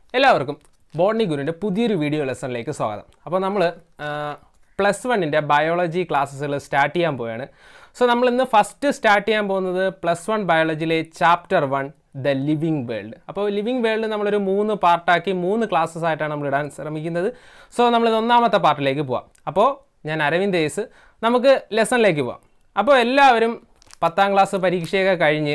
എല്ലാവർക്കും ബോട്ടണി ഗുരുവിൻ്റെ പുതിയൊരു വീഡിയോ ലെസണിലേക്ക് സ്വാഗതം അപ്പോൾ നമ്മൾ പ്ലസ് വണ്ണിൻ്റെ ബയോളജി ക്ലാസ്സുകൾ സ്റ്റാർട്ട് ചെയ്യാൻ പോവുകയാണ് സോ നമ്മൾ ഇന്ന് ഫസ്റ്റ് സ്റ്റാർട്ട് ചെയ്യാൻ പോകുന്നത് പ്ലസ് വൺ ബയോളജിയിലെ chapter one the living world അപ്പോൾ ലിവിങ് വേൾഡ് നമ്മളൊരു മൂന്ന് പാർട്ടാക്കി മൂന്ന് ക്ലാസ്സസ് ആയിട്ടാണ് നമ്മൾ ഇടാൻ ശ്രമിക്കുന്നത് സോ നമ്മളിത് ഒന്നാമത്തെ പാർട്ടിലേക്ക് പോവാം അപ്പോൾ ഞാൻ അരവിന്ദ് ഏസ് നമുക്ക് ലെസണിലേക്ക് പോവാം അപ്പോൾ എല്ലാവരും പത്താം ക്ലാസ് പരീക്ഷയൊക്കെ കഴിഞ്ഞ്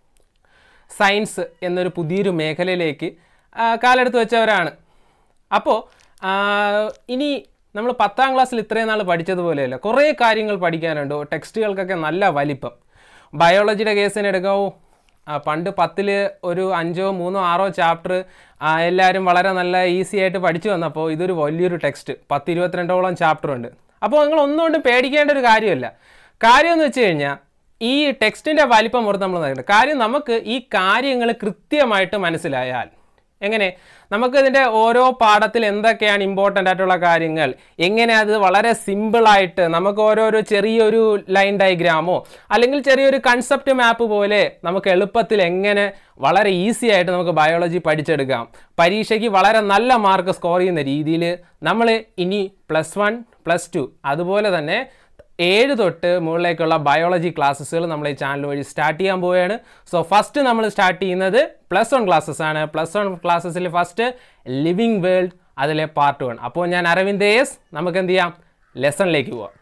സയൻസ് എന്നൊരു പുതിയൊരു മേഖലയിലേക്ക് ആ, കാലെടുത്ത് വെച്ചവരാണ് അപ്പോൾ ആ, ഇനി നമ്മൾ പത്താം ക്ലാസ്സിൽ ഇത്രയും നാൾ പഠിച്ചതുപോലെയല്ല കുറേ കാര്യങ്ങൾ പഠിക്കാനുണ്ട് ടെക്സ്റ്റുകൾക്കൊക്കെ നല്ല വലിപ്പം ബയോളജിയുടെ കേസിന് എടുക്കാവൂ ആ, പണ്ട് പത്തിൽ ഒരു അഞ്ചോ മൂന്നോ ആറോ ചാപ്റ്റർ എല്ലാവരും വളരെ നല്ല ഈസി ആയിട്ട് പഠിച്ചു വന്നപ്പോൾ ഇതൊരു വലിയൊരു ടെക്സ്റ്റ് പത്ത് ഇരുപത്തിരണ്ടോളം ചാപ്റ്റർ ഉണ്ട് അപ്പോൾ നിങ്ങൾ ഒന്നുകൊണ്ടും പേടിക്കേണ്ട ഒരു കാര്യമല്ല കാര്യം എന്ന് വെച്ച് കഴിഞ്ഞാൽ ഈ ടെക്സ്റ്റിൻ്റെ വലിപ്പം ഓർത്ത് നമ്മൾ നോക്കണം കാര്യം നമുക്ക് ഈ കാര്യങ്ങൾ കൃത്യമായിട്ട് മനസ്സിലായാൽ എങ്ങനെ നമുക്കിതിൻ്റെ ഓരോ പാഠത്തിൽ എന്തൊക്കെയാണ് ഇമ്പോർട്ടൻ്റ് ആയിട്ടുള്ള കാര്യങ്ങൾ എങ്ങനെ അത് വളരെ സിമ്പിളായിട്ട് നമുക്ക് ഓരോരോ ചെറിയൊരു ലൈൻ ഡയഗ്രാമോ അല്ലെങ്കിൽ ചെറിയൊരു കൺസെപ്റ്റ് മാപ്പ് പോലെ നമുക്ക് എളുപ്പത്തിൽ എങ്ങനെ വളരെ ഈസി ആയിട്ട് നമുക്ക് ബയോളജി പഠിച്ചെടുക്കാം പരീക്ഷയ്ക്ക് വളരെ നല്ല മാർക്ക് സ്കോർ ചെയ്യുന്ന രീതിയിൽ നമ്മൾ ഇനി പ്ലസ് വൺ പ്ലസ് ടു അതുപോലെ തന്നെ ഏഴ് തൊട്ട് മുകളിലേക്കുള്ള ബയോളജി ക്ലാസ്സസുകൾ നമ്മൾ ഈ ചാനൽ വഴി സ്റ്റാർട്ട് ചെയ്യാൻ പോവുകയാണ് സോ ഫസ്റ്റ് നമ്മൾ സ്റ്റാർട്ട് ചെയ്യുന്നത് പ്ലസ് വൺ ക്ലാസ്സസ് ആണ് പ്ലസ് വൺ ക്ലാസ്സസിൽ ഫസ്റ്റ് ലിവിങ് വേൾഡ് അതിലെ പാർട്ട് വൺ അപ്പോൾ ഞാൻ അരവിന്ദ് എസ് നമുക്ക് എന്ത് ചെയ്യാം ലെസണിലേക്ക് പോവാം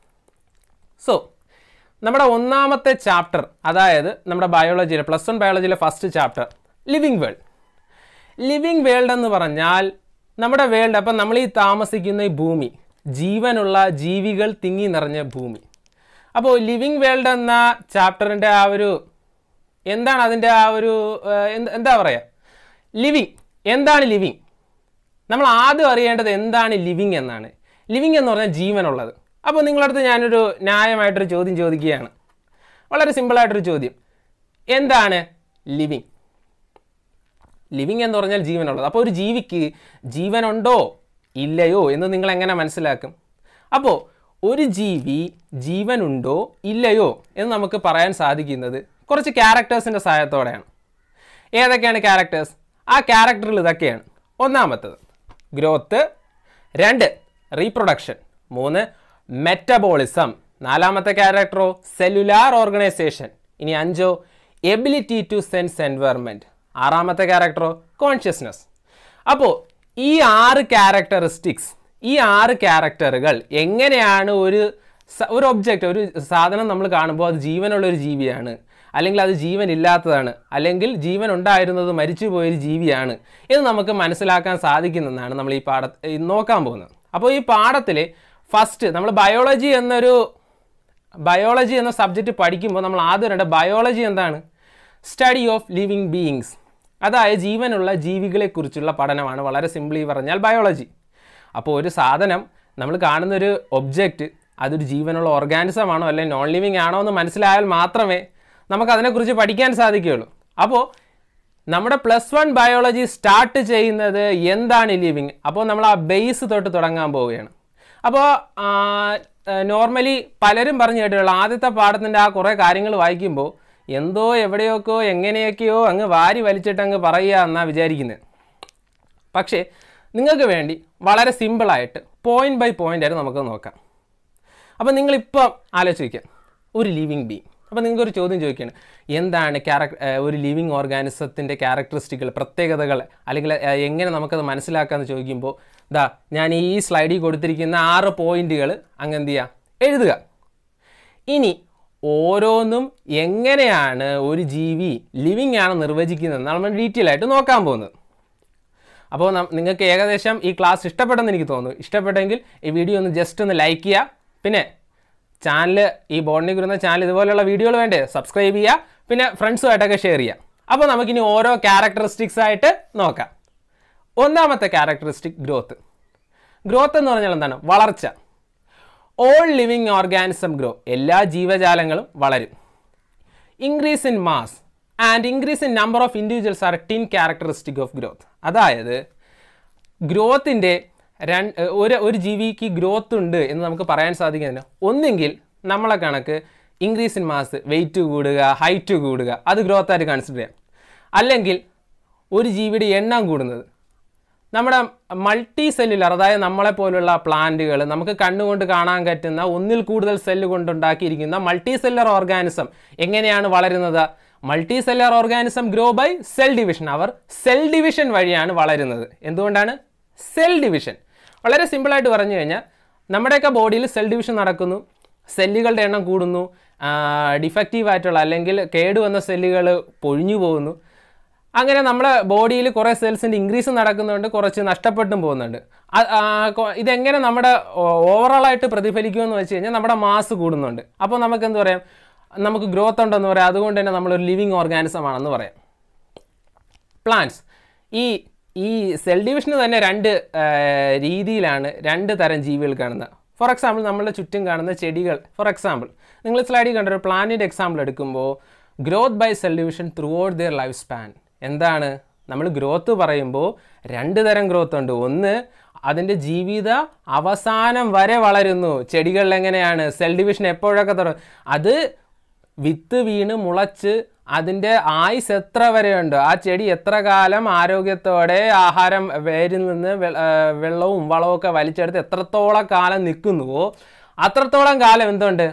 സോ നമ്മുടെ ഒന്നാമത്തെ ചാപ്റ്റർ അതായത് നമ്മുടെ ബയോളജിയിലെ പ്ലസ് വൺ ബയോളജിയിലെ first chapter living world living world എന്ന് പറഞ്ഞാൽ നമ്മുടെ വേൾഡ് അപ്പം നമ്മൾ ഈ താമസിക്കുന്ന ഈ ഭൂമി ജീവനുള്ള ജീവികൾ തിങ്ങി നിറഞ്ഞ ഭൂമി അപ്പോൾ ലിവിങ് വേൾഡ് എന്ന ചാപ്റ്ററിൻ്റെ ആ ഒരു എന്താണ് അതിൻ്റെ ആ ഒരു ഏഹ്, എന്ത്- എന്താ പറയുക ലിവിങ് എന്താണ് ലിവിങ് നമ്മൾ ആദ്യം അറിയേണ്ടത് എന്താണ് ലിവിങ് എന്നാണ് ലിവിങ് എന്ന് പറഞ്ഞാൽ ജീവനുള്ളത് അപ്പോൾ നിങ്ങളടുത്ത് ഞാനൊരു ന്യായമായിട്ടൊരു ചോദ്യം ചോദിക്കുകയാണ് വളരെ സിമ്പിളായിട്ടൊരു ചോദ്യം എന്താണ് ലിവിങ് ലിവിങ് എന്ന് പറഞ്ഞാൽ ജീവനുള്ളത് അപ്പോൾ ഒരു ജീവിക്ക് ജീവനുണ്ടോ ഇല്ലയോ എന്ന് നിങ്ങൾ എങ്ങനെ മനസ്സിലാക്കും അപ്പോൾ ഒരു ജീവി ജീവനുണ്ടോ ഇല്ലയോ എന്ന് നമുക്ക് പറയാൻ സാധിക്കുന്നത് കുറച്ച് ക്യാരക്ടേഴ്സിൻ്റെ സഹായത്തോടെയാണ് ഏതൊക്കെയാണ് ക്യാരക്ടേഴ്സ് ആ ക്യാരക്ടറുകൾ ഇതൊക്കെയാണ് ഒന്നാമത്തത് ഗ്രോത്ത് രണ്ട് റീപ്രൊഡക്ഷൻ മൂന്ന് മെറ്റബോളിസം നാലാമത്തെ ക്യാരക്ടറോ സെല്ലുലാർ ഓർഗനൈസേഷൻ ഇനി അഞ്ചോ എബിലിറ്റി ടു സെൻസ് എൻവയർമെൻറ്റ് ആറാമത്തെ ക്യാരക്ടറോ കോൺഷ്യസ്നസ് അപ്പോൾ ഈ ആറ് ക്യാരക്ടറിസ്റ്റിക്സ് ഈ ആറ് ക്യാരക്ടറുകൾ എങ്ങനെയാണ് ഒരു സ- ഒരു ഒബ്ജക്റ്റ് ഒരു സാധനം നമ്മൾ കാണുമ്പോൾ അത് ജീവനുള്ള ഒരു ജീവിയാണ് അല്ലെങ്കിൽ അത് ജീവൻ ഇല്ലാത്തതാണ് അല്ലെങ്കിൽ ജീവൻ ഉണ്ടായിരുന്നത് മരിച്ചു പോയൊരു ജീവിയാണ് എന്ന് നമുക്ക് മനസ്സിലാക്കാൻ സാധിക്കുന്നതാണ് നമ്മൾ ഈ പാഠ ഈ നോക്കാൻ പോകുന്നത് അപ്പോൾ ഈ പാഠത്തിൽ ഫസ്റ്റ് നമ്മൾ ബയോളജി എന്നൊരു ബയോളജി എന്ന സബ്ജക്റ്റ് പഠിക്കുമ്പോൾ നമ്മൾ ആദ്യം വരേണ്ട ബയോളജി എന്താണ് സ്റ്റഡി ഓഫ് ലിവിങ് ബീയിങ്സ് അതായത് ജീവനുള്ള ജീവികളെക്കുറിച്ചുള്ള പഠനമാണ് വളരെ സിംപ്ലി പറഞ്ഞാൽ ബയോളജി അപ്പോൾ ഒരു സാധനം നമ്മൾ കാണുന്നൊരു ഒബ്ജക്റ്റ് അതൊരു ജീവനുള്ള ഓർഗാനിസം ആണോ അല്ലെങ്കിൽ നോൺ ലിവിങ് ആണോ എന്ന് മനസ്സിലായാൽ മാത്രമേ നമുക്ക് അതിനെക്കുറിച്ച് പഠിക്കാൻ സാധിക്കുകയുള്ളൂ അപ്പോൾ നമ്മുടെ പ്ലസ് വൺ ബയോളജി സ്റ്റാർട്ട് ചെയ്യുന്നത് എന്താണ് ലിവിങ് അപ്പോൾ നമ്മൾ ആ ബേസ് തൊട്ട് തുടങ്ങാൻ പോവുകയാണ് അപ്പോൾ നോർമലി പലരും പറഞ്ഞു കേട്ടുള്ള ആദ്യത്തെ പാഠത്തിൻ്റെ ആ കുറേ കാര്യങ്ങൾ വായിക്കുമ്പോൾ എന്തോ എവിടെയൊക്കെയോ എങ്ങനെയൊക്കെയോ അങ്ങ് വാരി വലിച്ചിട്ട് അങ്ങ് പറയുക എന്നാണ് വിചാരിക്കുന്നത് പക്ഷേ നിങ്ങൾക്ക് വേണ്ടി വളരെ സിമ്പിളായിട്ട് പോയിന്റ് ബൈ പോയിന്റ് ആയിട്ട് നമുക്ക് നോക്കാം അപ്പോൾ നിങ്ങളിപ്പം ആലോചിക്കുക ഒരു ലിവിങ് ബീങ് അപ്പോൾ നിങ്ങൾക്ക് ഒരു ചോദ്യം ചോദിക്കുകയാണ് എന്താണ് ക്യാരക് ഒരു ലിവിങ് ഓർഗാനിസത്തിൻ്റെ ക്യാരക്ടറിസ്റ്റിക്കുകൾ പ്രത്യേകതകൾ അല്ലെങ്കിൽ ഏഹ്, എങ്ങനെ നമുക്കത് മനസ്സിലാക്കാമെന്ന് ചോദിക്കുമ്പോൾ ദാ ഞാൻ ഈ സ്ലൈഡിൽ കൊടുത്തിരിക്കുന്ന ആറ് പോയിന്റുകൾ അങ്ങ് എന്ത് ചെയ്യുക എഴുതുക ഇനി ഓരോന്നും എങ്ങനെയാണ് ഒരു ജീവി ലിവിങ് ആണ് നിർവചിക്കുന്നത് നമ്മൾ ഡീറ്റെയിൽ ആയിട്ട് നോക്കാൻ പോകുന്നത് അപ്പോൾ നം- നിങ്ങൾക്ക് ഏകദേശം ഈ ക്ലാസ് ഇഷ്ടപ്പെട്ടെന്ന് എനിക്ക് തോന്നുന്നു ഇഷ്ടപ്പെട്ടെങ്കിൽ ഈ വീഡിയോ ഒന്ന് ജസ്റ്റ് ഒന്ന് ലൈക്ക് ചെയ്യുക പിന്നെ ചാനൽ ഈ ബോണ്ടിനെ കുറിക്കുന്ന ചാനൽ ഇതുപോലെയുള്ള വീഡിയോകൾ വേണ്ടേ സബ്സ്ക്രൈബ് ചെയ്യുക പിന്നെ ഫ്രണ്ട്സുമായിട്ടൊക്കെ ഷെയർ ചെയ്യുക അപ്പോൾ നമുക്കിനി ഓരോ ക്യാരക്ടറിസ്റ്റിക്സ് ആയിട്ട് നോക്കാം ഒന്നാമത്തെ ക്യാരക്ടറിസ്റ്റിക് ഗ്രോത്ത് ഗ്രോത്ത് എന്ന് പറഞ്ഞാൽ എന്താണ് വളർച്ച ഓൾ ലിവിങ് ഓർഗാനിസം ഗ്രോ എല്ലാ ജീവജാലങ്ങളും വളരും increase in mass and increase in number of individuals are twin characteristic of growth അതായത് ഗ്രോത്തിൻ്റെ രണ്ട് ഒരു ഒരു ജീവിക്ക് ഗ്രോത്ത് ഉണ്ട് എന്ന് നമുക്ക് പറയാൻ സാധിക്കുന്നില്ല ഒന്നെങ്കിൽ നമ്മളെ കണക്ക് ഇൻക്രീസ് ഇൻ മാസ് വെയിറ്റ് കൂടുക ഹൈറ്റ് കൂടുക അത് ഗ്രോത്ത് ആയിട്ട് കൺസിഡർ ചെയ്യാം അല്ലെങ്കിൽ ഒരു ജീവിയുടെ എണ്ണം കൂടുന്നത് നമ്മുടെ മൾട്ടി സെല്ലുലർ അതായത് നമ്മളെ പോലുള്ള പ്ലാന്റുകൾ നമുക്ക് കണ്ണുകൊണ്ട് കാണാൻ പറ്റുന്ന ഒന്നിൽ കൂടുതൽ സെല്ല് കൊണ്ടുണ്ടാക്കിയിരിക്കുന്ന മൾട്ടി സെല്ലുലർ ഓർഗാനിസം എങ്ങനെയാണ് വളരുന്നത് multi cellular organism grow by cell division അവർ സെൽ ഡിവിഷൻ വഴിയാണ് വളരുന്നത് എന്തുകൊണ്ടാണ് സെൽ ഡിവിഷൻ വളരെ സിമ്പിളായിട്ട് പറഞ്ഞു കഴിഞ്ഞാൽ നമ്മുടെയൊക്കെ ബോഡിയിൽ സെൽ ഡിവിഷൻ നടക്കുന്നു സെല്ലുകളുടെ എണ്ണം കൂടുന്നു ഡിഫക്റ്റീവ് ആയിട്ടുള്ള അല്ലെങ്കിൽ കേടുവന്ന സെല്ലുകൾ പൊഴിഞ്ഞു പോകുന്നു അങ്ങനെ നമ്മുടെ ബോഡിയിൽ കുറേ സെൽസിൻ്റെ ഇൻക്രീസ് നടക്കുന്നുണ്ട് കുറച്ച് നഷ്ടപ്പെട്ടും പോകുന്നുണ്ട് അ- ആ, കൊ- ഇതെങ്ങനെ നമ്മുടെ ഓവറോളായിട്ട് പ്രതിഫലിക്കുമെന്ന് വെച്ച് കഴിഞ്ഞാൽ നമ്മുടെ മാസ് കൂടുന്നുണ്ട് അപ്പോൾ നമുക്ക് എന്ത് പറയാം നമുക്ക് ഗ്രോത്ത് ഉണ്ടെന്ന് പറയാം അതുകൊണ്ട് തന്നെ നമ്മളൊരു ലിവിങ് ഓർഗാനിസം ആണെന്ന് പറയാം പ്ലാന്റ്സ് ഈ ഈ സെൽ ഡിവിഷന് തന്നെ രണ്ട് ആ, രീതിയിലാണ് രണ്ട് തരം ജീവികൾ കാണുന്നത് ഫോർ എക്സാമ്പിൾ നമ്മളുടെ ചുറ്റും കാണുന്ന ചെടികൾ ഫോർ എക്സാമ്പിൾ നിങ്ങൾ സ്ലൈഡിൽ കണ്ട ഒരു പ്ലാന്റിൻ്റെ എക്സാമ്പിൾ എടുക്കുമ്പോൾ growth by cell division throughout their life span എന്താണ് നമ്മൾ ഗ്രോത്ത് പറയുമ്പോൾ രണ്ട് തരം ഗ്രോത്ത് ഉണ്ട് ഒന്ന് അതിൻ്റെ ജീവിത അവസാനം വരെ വളരുന്നു ചെടികളിൽ എങ്ങനെയാണ് സെൽ ഡിവിഷൻ എപ്പോഴൊക്കെ തുടങ്ങും അത് വിത്ത് വീണ് മുളച്ച് അതിൻ്റെ ആയുസ് എത്ര വരെയുണ്ട് ആ ചെടി എത്ര കാലം ആരോഗ്യത്തോടെ ആഹാരം വേരിൽ നിന്ന് വെ- ആ, വെള്ളവും വളവും ഒക്കെ വലിച്ചെടുത്ത് എത്രത്തോളം കാലം നിൽക്കുന്നുവോ അത്രത്തോളം കാലം എന്തുണ്ട്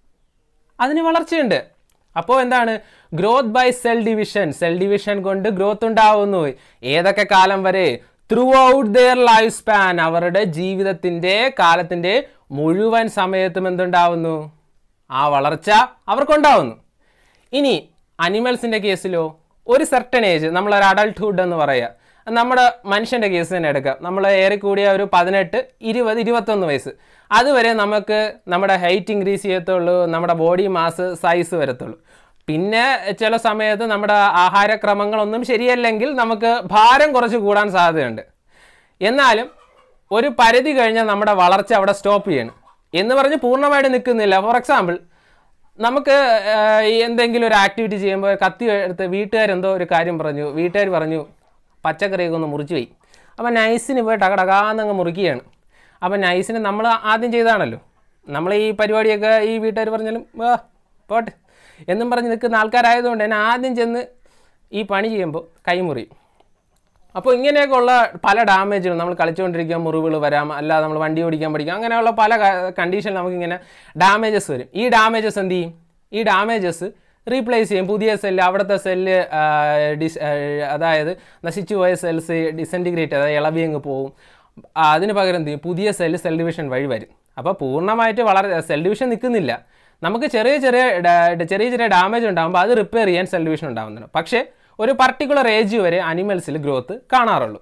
അതിന് വളർച്ചയുണ്ട് അപ്പോൾ എന്താണ് growth by cell division cell division കൊണ്ട് ഗ്രോത്ത് ഉണ്ടാവുന്നു ഏതൊക്കെ കാലം വരെ throughout their life span അവരുടെ ജീവിതത്തിൻ്റെ കാലത്തിൻ്റെ മുഴുവൻ സമയത്തും എന്തുണ്ടാവുന്നു ആ വളർച്ച അവർക്കുണ്ടാവുന്നു ഇനി അനിമൽസിൻ്റെ കേസിലോ ഒരു സെർട്ടൺ ഏജ് നമ്മളൊരു അഡൾട്ട്ഹുഡ് എന്ന് പറയുക നമ്മുടെ മനുഷ്യൻ്റെ കേസ് തന്നെ എടുക്കാം നമ്മൾ ഏറെ കൂടിയ ഒരു പതിനെട്ട് ഇരുപത് ഇരുപത്തൊന്ന് വയസ്സ് അതുവരെ നമുക്ക് നമ്മുടെ ഹൈറ്റ് ഇൻക്രീസ് ചെയ്യത്തുള്ളൂ നമ്മുടെ ബോഡി മാസ് സൈസ് വരത്തുള്ളൂ പിന്നെ ചില സമയത്ത് നമ്മുടെ ആഹാരക്രമങ്ങളൊന്നും ശരിയല്ലെങ്കിൽ നമുക്ക് ഭാരം കുറച്ച് കൂടാൻ സാധ്യതയുണ്ട് എന്നാലും ഒരു പരിധി കഴിഞ്ഞാൽ നമ്മുടെ വളർച്ച അവിടെ സ്റ്റോപ്പ് ചെയ്യണം എന്ന് പറഞ്ഞ് പൂർണ്ണമായിട്ട് നിൽക്കുന്നില്ല ഫോർ എക്സാമ്പിൾ നമുക്ക് ആ, ഈ എന്തെങ്കിലും ഒരു ആക്ടിവിറ്റി ചെയ്യുമ്പോൾ കത്തി എടുത്ത് വീട്ടുകാരെന്തോ ഒരു കാര്യം പറഞ്ഞു വീട്ടുകാർ പറഞ്ഞു പച്ചക്കറിയൊക്കെ ഒന്ന് മുറിച്ച് പോയി അപ്പോൾ നൈസിന് പോയി ടകടകാന്നങ്ങ് മുറിക്കുകയാണ് അപ്പോൾ നൈസിന് നമ്മൾ ആദ്യം ചെയ്താണല്ലോ നമ്മൾ ഈ പരിപാടിയൊക്കെ ഈ വീട്ടുകാർ പറഞ്ഞാലും വാ പോട്ടെ എന്നും പറഞ്ഞ് നിൽക്കുന്ന ആൾക്കാരായതുകൊണ്ട് തന്നെ ആദ്യം ചെന്ന് ഈ പണി ചെയ്യുമ്പോൾ കൈമുറിയും അപ്പോൾ ഇങ്ങനെയൊക്കെയുള്ള പല ഡാമേജുകൾ നമ്മൾ കളിച്ചുകൊണ്ടിരിക്കുക മുറിവുകൾ വരാം അല്ലാതെ നമ്മൾ വണ്ടി ഓടിക്കാൻ പഠിക്കാം അങ്ങനെയുള്ള പല കണ്ടീഷനിൽ നമുക്കിങ്ങനെ ഡാമേജസ് വരും ഈ ഡാമേജസ് എന്ത് ചെയ്യും ഈ ഡാമേജസ് റീപ്ലേസ് ചെയ്യും പുതിയ സെല്ല് അവിടുത്തെ സെല്ല് ഡിസ് ആ, അതായത് നശിച്ചു പോയ സെൽസ് ഡിസൻറ്റിഗ്രേറ്റ് അതായത് ഇളവി അങ്ങ് പോകും ആ, അതിന് പകരം എന്ത് ചെയ്യും പുതിയ സെല്ല് സെൽ ഡിവിഷൻ വഴി വരും അപ്പോൾ പൂർണ്ണമായിട്ട് വളരെ സെൽ ഡിവിഷൻ നിൽക്കുന്നില്ല നമുക്ക് ചെറിയ ചെറിയ ഡാ- ചെറിയ ചെറിയ ഡാമേജ് ഉണ്ടാകുമ്പോൾ അത് റിപ്പയർ ചെയ്യാൻ സെൽ ഡിവിഷൻ ഉണ്ടാകുന്നുണ്ട് പക്ഷേ ഒരു പർട്ടിക്കുലർ ഏജ് വരെ അനിമൽസിൽ ഗ്രോത്ത് കാണാറുള്ളൂ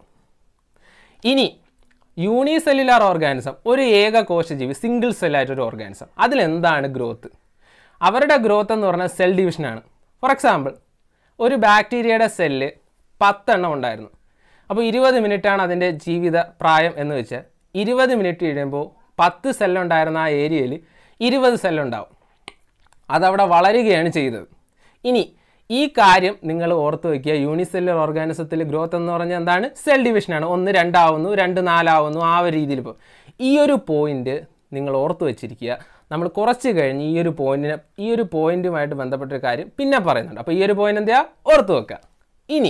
ഇനി യൂണിസെല്ലുലാർ ഓർഗാനിസം ഒരു ഏക കോശജീവി സിംഗിൾ സെല്ലായിട്ടൊരു ഓർഗാനിസം അതിലെന്താണ് ഗ്രോത്ത് അവരുടെ ഗ്രോത്ത് എന്ന് പറഞ്ഞാൽ സെൽ ഡിവിഷനാണ് ഫോർ എക്സാമ്പിൾ ഒരു ബാക്ടീരിയയുടെ സെല്ല് പത്തെണ്ണം ഉണ്ടായിരുന്നു അപ്പോൾ ഇരുപത് മിനിറ്റാണ് അതിൻ്റെ ജീവിത പ്രായം എന്ന് വെച്ചാൽ ഇരുപത് മിനിറ്റ് കഴിയുമ്പോൾ പത്ത് സെല്ലുണ്ടായിരുന്ന ആ ഏരിയയിൽ ഇരുപത് സെല്ലുണ്ടാവും അതവിടെ വളരുകയാണ് ചെയ്തത് ഇനി ഈ കാര്യം നിങ്ങൾ ഓർത്ത് വയ്ക്കുക യൂണിസെല്ലുലർ ഓർഗാനിസത്തിൽ ഗ്രോത്ത് എന്ന് പറഞ്ഞാൽ എന്താണ് സെൽ ഡിവിഷനാണ് ഒന്ന് രണ്ടാവുന്നു രണ്ട് നാലാവുന്നു ആ ഒരു രീതിയിൽ ഇപ്പോൾ ഈ ഒരു പോയിന്റ് നിങ്ങൾ ഓർത്ത് വെച്ചിരിക്കുക നമ്മൾ കുറച്ച് കഴിഞ്ഞ് ഈ ഒരു പോയിന്റിനെ ഈ ഒരു പോയിന്റുമായിട്ട് ബന്ധപ്പെട്ട ഒരു കാര്യം പിന്നെ പറയുന്നുണ്ട് അപ്പോൾ ഈ ഒരു പോയിന്റ് എന്താ ഓർത്ത് വെക്കുക ഇനി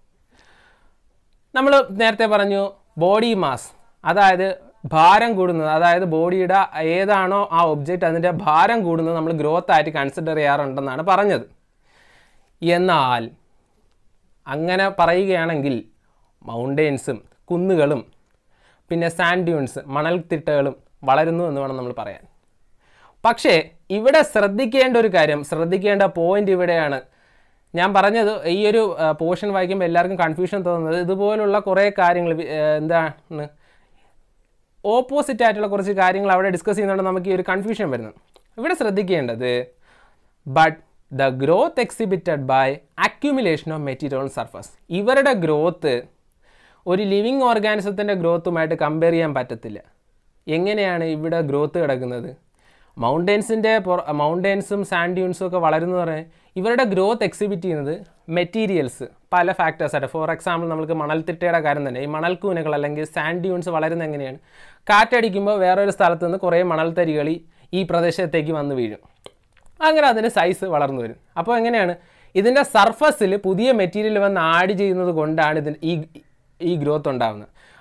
നമ്മൾ നേരത്തെ പറഞ്ഞു ബോഡി മാസ് അതായത് ഭാരം കൂടുന്നത് അതായത് ബോഡിയുടെ ഏതാണോ ആ ഒബ്ജക്റ്റ് അതിൻ്റെ ഭാരം കൂടുന്നത് നമ്മൾ ഗ്രോത്ത് ആയിട്ട് കൺസിഡർ ചെയ്യാറുണ്ടെന്നാണ് പറഞ്ഞത് എന്നാൽ അങ്ങനെ പറയുകയാണെങ്കിൽ മൗണ്ടെയ്ൻസും കുന്നുകളും പിന്നെ സാൻഡ് ഡ്യൂൺസ് മണൽത്തിട്ടകളും വളരുന്നു എന്ന് വേണം നമ്മൾ പറയാൻ പക്ഷേ ഇവിടെ ശ്രദ്ധിക്കേണ്ട ഒരു കാര്യം ശ്രദ്ധിക്കേണ്ട പോയിന്റ് ഇവിടെയാണ് ഞാൻ പറഞ്ഞത് ഈ ഒരു പോർഷൻ വായിക്കുമ്പോൾ എല്ലാവർക്കും കൺഫ്യൂഷൻ തോന്നുന്നത് ഇതുപോലുള്ള കുറേ കാര്യങ്ങൾ വി- ആ, എന്താണ് ഓപ്പോസിറ്റ് ആയിട്ടുള്ള കുറച്ച് കാര്യങ്ങൾ അവിടെ ഡിസ്കസ് ചെയ്യുന്നതുകൊണ്ട് നമുക്ക് ഈ ഒരു കൺഫ്യൂഷൻ വരുന്നത് ഇവിടെ ശ്രദ്ധിക്കേണ്ടത് but the growth exhibited by accumulation of material on surface ഇവരുടെ ഗ്രോത്ത് ഒരു ലിവിങ് ഓർഗാനിസത്തിൻ്റെ ഗ്രോത്തുമായിട്ട് കമ്പയർ ചെയ്യാൻ പറ്റത്തില്ല എങ്ങനെയാണ് ഇവിടെ ഗ്രോത്ത് കിടക്കുന്നത് മൗണ്ടെയ്ൻസിൻ്റെ മൗണ്ടെയ്ൻസും സാൻഡ് ഡ്യൂൺസും ഒക്കെ വളരുന്നു പറഞ്ഞാൽ ഇവരുടെ ഗ്രോത്ത് എക്സിബിറ്റ് ചെയ്യുന്നത് മെറ്റീരിയൽസ് പല ഫാക്ടേഴ്സ് ആയിട്ട് ഫോർ എക്സാമ്പിൾ നമുക്ക് മണൽത്തിട്ടയുടെ കാര്യം തന്നെ ഈ മണൽക്കൂനകൾ അല്ലെങ്കിൽ സാൻഡ് ഡ്യൂൺസ് വളരുന്നത് എങ്ങനെയാണ് കാറ്റടിക്കുമ്പോൾ വേറൊരു സ്ഥലത്ത് നിന്ന് കുറേ മണൽത്തരികൾ ഈ- ഈ പ്രദേശത്തേക്ക് വന്ന് വീഴും അങ്ങനെ അതിന് സൈസ് വളർന്നു വരും അപ്പോൾ എങ്ങനെയാണ് ഇതിൻ്റെ സർഫസിൽ പുതിയ മെറ്റീരിയൽ വന്ന് ആഡ് ചെയ്യുന്നത് കൊണ്ടാണ് ഇതിന് ഈ ഈ ഗ്രോത്ത് ഉണ്ടാകുന്നത്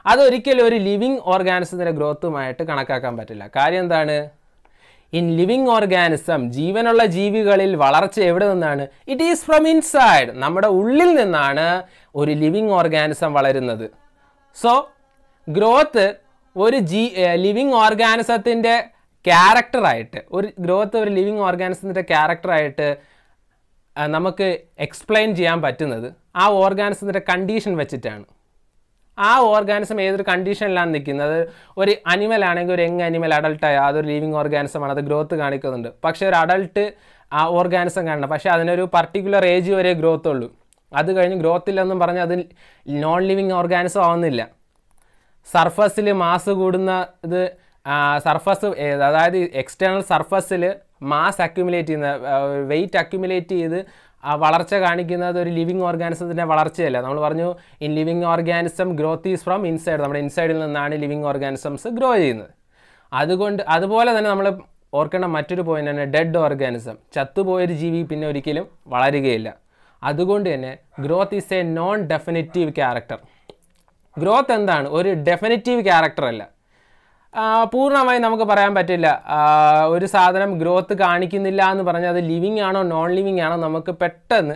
അതൊരിക്കലും ഒരു ലിവിങ് ഓർഗാനിസത്തിൻ്റെ ഗ്രോത്തുമായിട്ട് കണക്കാക്കാൻ പറ്റില്ല കാര്യം എന്താണ് ഇൻ ലിവിങ് ഓർഗാനിസം ജീവനുള്ള ജീവികളിൽ വളർച്ച എവിടെ നിന്നാണ് ഇറ്റ് ഈസ് ഫ്രം ഇൻസൈഡ് നമ്മുടെ ഉള്ളിൽ നിന്നാണ് ഒരു ലിവിങ് ഓർഗാനിസം വളരുന്നത് സോ ഗ്രോത്ത് ഒരു ജി ലിവിങ് ഓർഗാനിസത്തിൻ്റെ ക്യാരക്ടറായിട്ട് ഒരു ഗ്രോത്ത് ഒരു ലിവിങ് ഓർഗാനിസത്തിൻ്റെ ക്യാരക്ടറായിട്ട് ആ, നമുക്ക് എക്സ്പ്ലെയിൻ ചെയ്യാൻ പറ്റുന്നത് ആ ഓർഗാനിസത്തിൻ്റെ കണ്ടീഷൻ വെച്ചിട്ടാണ് ആ ഓർഗാനിസം ഏതൊരു കണ്ടീഷനിലാണ് നിൽക്കുന്നത് ഒരു അനിമൽ ആണെങ്കിൽ ഒരു യങ് അനിമൽ അഡൾട്ടായ അതൊരു ലിവിങ് ഓർഗാനിസമാണ് അത് ഗ്രോത്ത് കാണിക്കുന്നുണ്ട് പക്ഷേ ഒരു അഡൾട്ട് ആ ഓർഗാനിസം കാണണം പക്ഷേ അതിനൊരു പർട്ടിക്കുലർ ഏജ് വരെ ഗ്രോത്ത് ഉള്ളൂ അത് കഴിഞ്ഞ് ഗ്രോത്ത് ഇല്ലെന്നും പറഞ്ഞ് അത് നോൺ ലിവിങ് ഓർഗാനിസം ആവുന്നില്ല സർഫസിൽ മാസ് കൂടുന്ന ഇത് സർഫസ് അതായത് എക്സ്റ്റേണൽ സർഫസിൽ മാസ് അക്യുമുലേറ്റ് ചെയ്യുന്ന വെയിറ്റ് അക്യുമുലേറ്റ് ചെയ്ത് ആ വളർച്ച കാണിക്കുന്നത് ഒരു ലിവിങ് ഓർഗാനിസത്തിൻ്റെ വളർച്ചയല്ല നമ്മൾ പറഞ്ഞു in living organism growth is from inside നമ്മുടെ ഇൻസൈഡിൽ നിന്നാണ് ലിവിങ് ഓർഗാനിസംസ് ഗ്രോ ചെയ്യുന്നത് അതുകൊണ്ട് അതുപോലെ തന്നെ നമ്മൾ ഓർക്കേണ്ട മറ്റൊരു പോയിന്റ് ആണ് ഡെഡ് ഓർഗാനിസം ചത്തുപോയൊരു ജീവി പിന്നെ ഒരിക്കലും വളരുകയില്ല അതുകൊണ്ട് തന്നെ growth is a non definitive character growth എന്താണ് ഒരു ഡെഫിനിറ്റീവ് ക്യാരക്ടർ അല്ല ആ, പൂർണ്ണമായി നമുക്ക് പറയാൻ പറ്റില്ല ആ, ഒരു സാധനം ഗ്രോത്ത് കാണിക്കുന്നില്ല എന്ന് പറഞ്ഞാൽ അത് ലിവിങ് ആണോ നോൺ ലിവിങ് ആണോ നമുക്ക് പെട്ടെന്ന്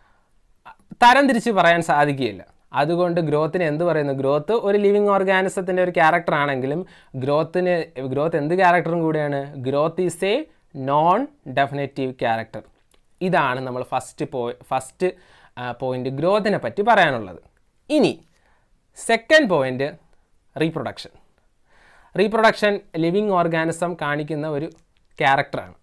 തരം തിരിച്ച് പറയാൻ സാധിക്കുകയില്ല അതുകൊണ്ട് ഗ്രോത്തിന് എന്ത് പറയുന്നു ഗ്രോത്ത് ഒരു ലിവിങ് ഓർഗാനിസത്തിൻ്റെ ഒരു ക്യാരക്ടർ ആണെങ്കിലും ഗ്രോത്തിന് ഗ്രോത്ത് എന്ത് ക്യാരക്ടറും കൂടിയാണ് growth is a non definitive character ഇതാണ് നമ്മൾ ഫസ്റ്റ് പോ ഫസ്റ്റ് പോയിന്റ് ഗ്രോത്തിനെ പറ്റി പറയാനുള്ളത് ഇനി second point reproduction reproduction living organism കാണിക്കുന്ന ഒരു ക്യാരക്ടറാണ്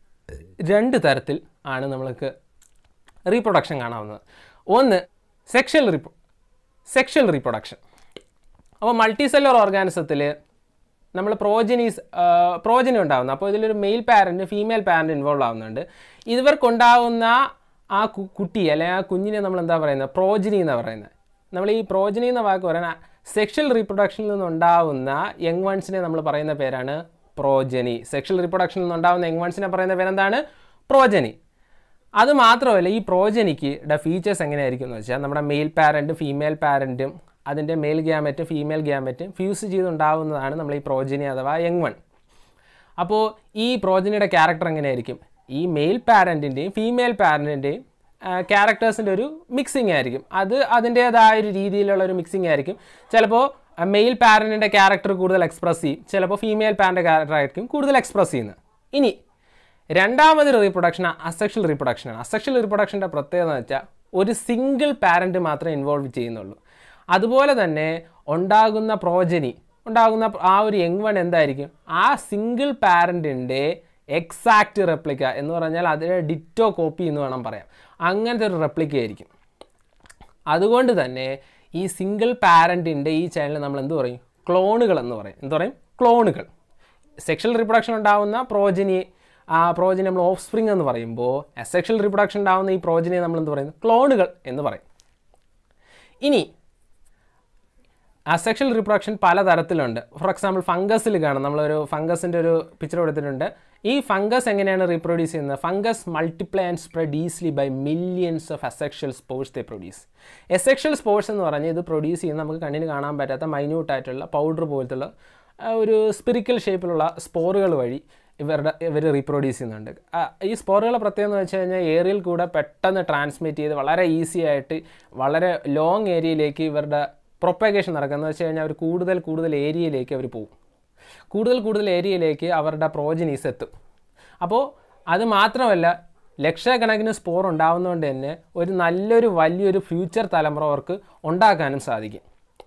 രണ്ട് തരത്തിൽ ആണ് നമ്മൾക്ക് റീപ്രൊഡക്ഷൻ കാണാവുന്നത് ഒന്ന് സെക്ഷൽ റീപ്രൊ സെക്ഷൽ റീപ്രൊഡക്ഷൻ അപ്പോൾ മൾട്ടി സെല്ലർ ഓർഗാനിസത്തിൽ നമ്മൾ പ്രോജനീസ് പ്രോജനി ഉണ്ടാകുന്നു അപ്പോൾ ഇതിലൊരു male parent female parent involve ആവുന്നുണ്ട് ഇവർക്കുണ്ടാവുന്ന ആ കു- കുട്ടി അല്ലെങ്കിൽ ആ കുഞ്ഞിനെ നമ്മൾ എന്താ പറയുന്നത് പ്രോജനി എന്നാണ് പറയുന്നത് നമ്മൾ ഈ പ്രോജനി എന്ന വാക്ക് പറയുന്ന സെക്ഷൽ റീപ്രൊഡക്ഷനിൽ നിന്നുണ്ടാവുന്ന യങ് വൺസിനെ നമ്മൾ പറയുന്ന പേരാണ് പ്രോജനി സെക്ഷൽ റീപ്രൊഡക്ഷനിൽ നിന്നുണ്ടാവുന്ന യങ് വൺസിനെ പറയുന്ന പേരെന്താണ് പ്രോജനി അത് മാത്രമല്ല ഈ പ്രോജനിക്ക് ഫീച്ചേഴ്സ് എങ്ങനെയായിരിക്കും എന്ന് വെച്ചാൽ നമ്മുടെ മെയിൽ പാരൻറ്റും ഫീമെയിൽ പാരൻറ്റും അതിൻ്റെ മെയിൽ ഗ്യാമറ്റും ഫീമെയിൽ ഗ്യാമറ്റും ഫ്യൂസ് ചെയ്തുണ്ടാവുന്നതാണ് നമ്മൾ ഈ പ്രോജനി അഥവാ യങ് വൺ അപ്പോൾ ഈ പ്രോജനിയുടെ ക്യാരക്ടർ എങ്ങനെയായിരിക്കും ഈ മെയിൽ പാരൻറ്റിൻ്റെയും ഫീമെയിൽ പാരൻറ്റിൻ്റെയും ക്യാരക്ടേഴ്സിൻ്റെ ഒരു മിക്സിംഗ് ആയിരിക്കും അത് അതിൻ്റേതായ ഒരു രീതിയിലുള്ള ഒരു മിക്സിംഗ് ആയിരിക്കും ചിലപ്പോൾ മെയിൽ പാരൻറ്റിൻ്റെ ക്യാരക്ടർ കൂടുതൽ എക്സ്പ്രസ് ചെയ്യും ചിലപ്പോൾ ഫീമെയിൽ പാരൻ്റെ ക്യാരക്ടർ ആയിരിക്കും കൂടുതൽ എക്സ്പ്രസ് ചെയ്യുന്നത് ഇനി രണ്ടാമത് റീപ്രൊഡക്ഷൻ അസെക്ഷൽ റീപ്രൊഡക്ഷനാണ് അസെക്ഷൽ റീപ്രൊഡക്ഷൻ്റെ പ്രത്യേകത എന്ന് വെച്ചാൽ ഒരു സിംഗിൾ പാരൻറ്റ് മാത്രമേ ഇൻവോൾവ് ചെയ്യുന്നുള്ളൂ അതുപോലെ തന്നെ ഉണ്ടാകുന്ന പ്രോജനി ഉണ്ടാകുന്ന ആ ഒരു യങ് വൺ എന്തായിരിക്കും ആ സിംഗിൾ പാരൻറ്റിൻ്റെ എക്സാക്റ്റ് റെപ്ലിക്ക എന്ന് പറഞ്ഞാൽ അതിനെ ഡിറ്റോ കോപ്പി എന്ന് വേണം പറയാം അങ്ങനത്തെ ഒരു റെപ്ലിക്ക ആയിരിക്കും അതുകൊണ്ട് തന്നെ ഈ സിംഗിൾ പാരൻറ്റിൻ്റെ ഈ ചൈൽഡിനെ നമ്മൾ എന്ത് പറയും ക്ലോണുകൾ എന്ന് പറയും എന്ത് പറയും ക്ലോണുകൾ സെക്ഷൽ റീപ്രൊഡക്ഷൻ ഉണ്ടാവുന്ന പ്രോജനി ആ പ്രോജനി നമ്മൾ ഓഫ് സ്പ്രിങ് എന്ന് പറയുമ്പോൾ സെക്ഷൽ റീപ്രൊഡക്ഷൻ ഉണ്ടാവുന്ന ഈ പ്രോജനിയെ നമ്മൾ എന്ത് പറയുന്നു ക്ലോണുകൾ എന്ന് പറയും ഇനി അസെക്ഷൽ റീപ്രൊഡക്ഷൻ പലതരത്തിലുണ്ട് ഫോർ എക്സാമ്പിൾ ഫംഗസിൽ കാണാം നമ്മളൊരു ഫംഗസിൻ്റെ ഒരു പിക്ചർ കൊടുത്തിട്ടുണ്ട് ഈ ഫംഗസ് എങ്ങനെയാണ് റീപ്രൊഡ്യൂസ് ചെയ്യുന്നത് fungus multiply and spread easily by millions of asexual spores they produce asexual spores എന്ന് പറഞ്ഞാൽ ഇത് പ്രൊഡ്യൂസ് ചെയ്യുന്ന നമുക്ക് കണ്ണിന് കാണാൻ പറ്റാത്ത മൈന്യൂട്ട് ആയിട്ടുള്ള പൗഡർ പോലത്തുള്ള ആ, ഒരു സ്പിറിക്കൽ ഷേപ്പിലുള്ള സ്പോറുകൾ വഴി ഇവരുടെ ഇവർ റീപ്രൊഡ്യൂസ് ചെയ്യുന്നുണ്ട് ആ, ഈ സ്പോറുകളുടെ പ്രത്യേകത എന്ന് വെച്ച് കഴിഞ്ഞാൽ ഏരിയയിൽ കൂടെ പെട്ടെന്ന് ട്രാൻസ്മിറ്റ് ചെയ്ത് വളരെ ഈസി ആയിട്ട് വളരെ ലോങ് ഏരിയയിലേക്ക് ഇവരുടെ പ്രൊപ്പഗേഷൻ നടക്കുന്നത് വെച്ച് കഴിഞ്ഞാൽ അവർ കൂടുതൽ കൂടുതൽ ഏരിയയിലേക്ക് അവർ പോകും കൂടുതൽ കൂടുതൽ ഏരിയയിലേക്ക് അവരുടെ പ്രോജനീസ് എത്തും അപ്പോൾ അത് മാത്രമല്ല ലക്ഷക്കണക്കിന് സ്പോർ ഉണ്ടാവുന്നതുകൊണ്ട് തന്നെ ഒരു നല്ലൊരു വലിയൊരു ഫ്യൂച്ചർ തലമുറ അവർക്ക് ഉണ്ടാക്കാനും സാധിക്കും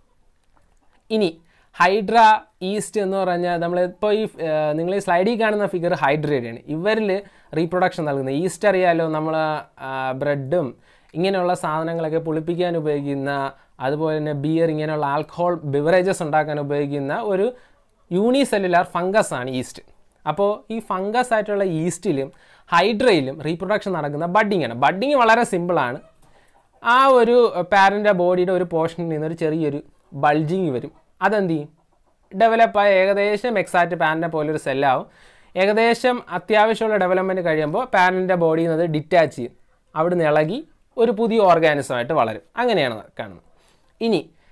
ഇനി ഹൈഡ്ര ഈസ്റ്റ് എന്ന് പറഞ്ഞാൽ നമ്മളിപ്പോൾ ഈ നിങ്ങൾ ഈ സ്ലൈഡിൽ കാണുന്ന ഫിഗർ ഹൈഡ്രയുടെയാണ് ഇവരിൽ റീപ്രൊഡക്ഷൻ നൽകുന്നത് ഈസ്റ്റ് അറിയാലോ നമ്മൾ ബ്രെഡും ഇങ്ങനെയുള്ള സാധനങ്ങളൊക്കെ പുളിപ്പിക്കാൻ ഉപയോഗിക്കുന്ന അതുപോലെ തന്നെ ബിയർ ഇങ്ങനെയുള്ള ആൽക്കഹോൾ ബിവറേജസ് ഉണ്ടാക്കാൻ ഉപയോഗിക്കുന്ന ഒരു യൂണിസെല്ലുലാർ ഫംഗസ് ആണ് ഈസ്റ്റ് അപ്പോൾ ഈ ഫംഗസ് ആയിട്ടുള്ള ഈസ്റ്റിലും ഹൈഡ്രയിലും റീപ്രൊഡക്ഷൻ നടക്കുന്ന ബഡ്ഡിങ് ആണ് ബഡ്ഡിങ് വളരെ സിമ്പിളാണ് ആ ഒരു പാരൻ്റെ ബോഡിയുടെ ഒരു പോർഷനിൽ നിന്ന് ഒരു ചെറിയൊരു ബൾജിങ് വരും അതെന്ത് ചെയ്യും ഡെവലപ്പായ ഏകദേശം എക്സാക്റ്റ് പാരൻ്റെ പോലെ ഒരു സെല്ലാവും ഏകദേശം അത്യാവശ്യമുള്ള ഡെവലപ്മെൻറ്റ് കഴിയുമ്പോൾ പാരൻ്റെ ബോഡിയിൽ നിന്ന് അത് ഡിറ്റാച്ച് ചെയ്യും അവിടുന്ന് ഇളകി ഒരു പുതിയ ഓർഗാനിസമായിട്ട് വളരും അങ്ങനെയാണ് കാണുന്നത് ഇനി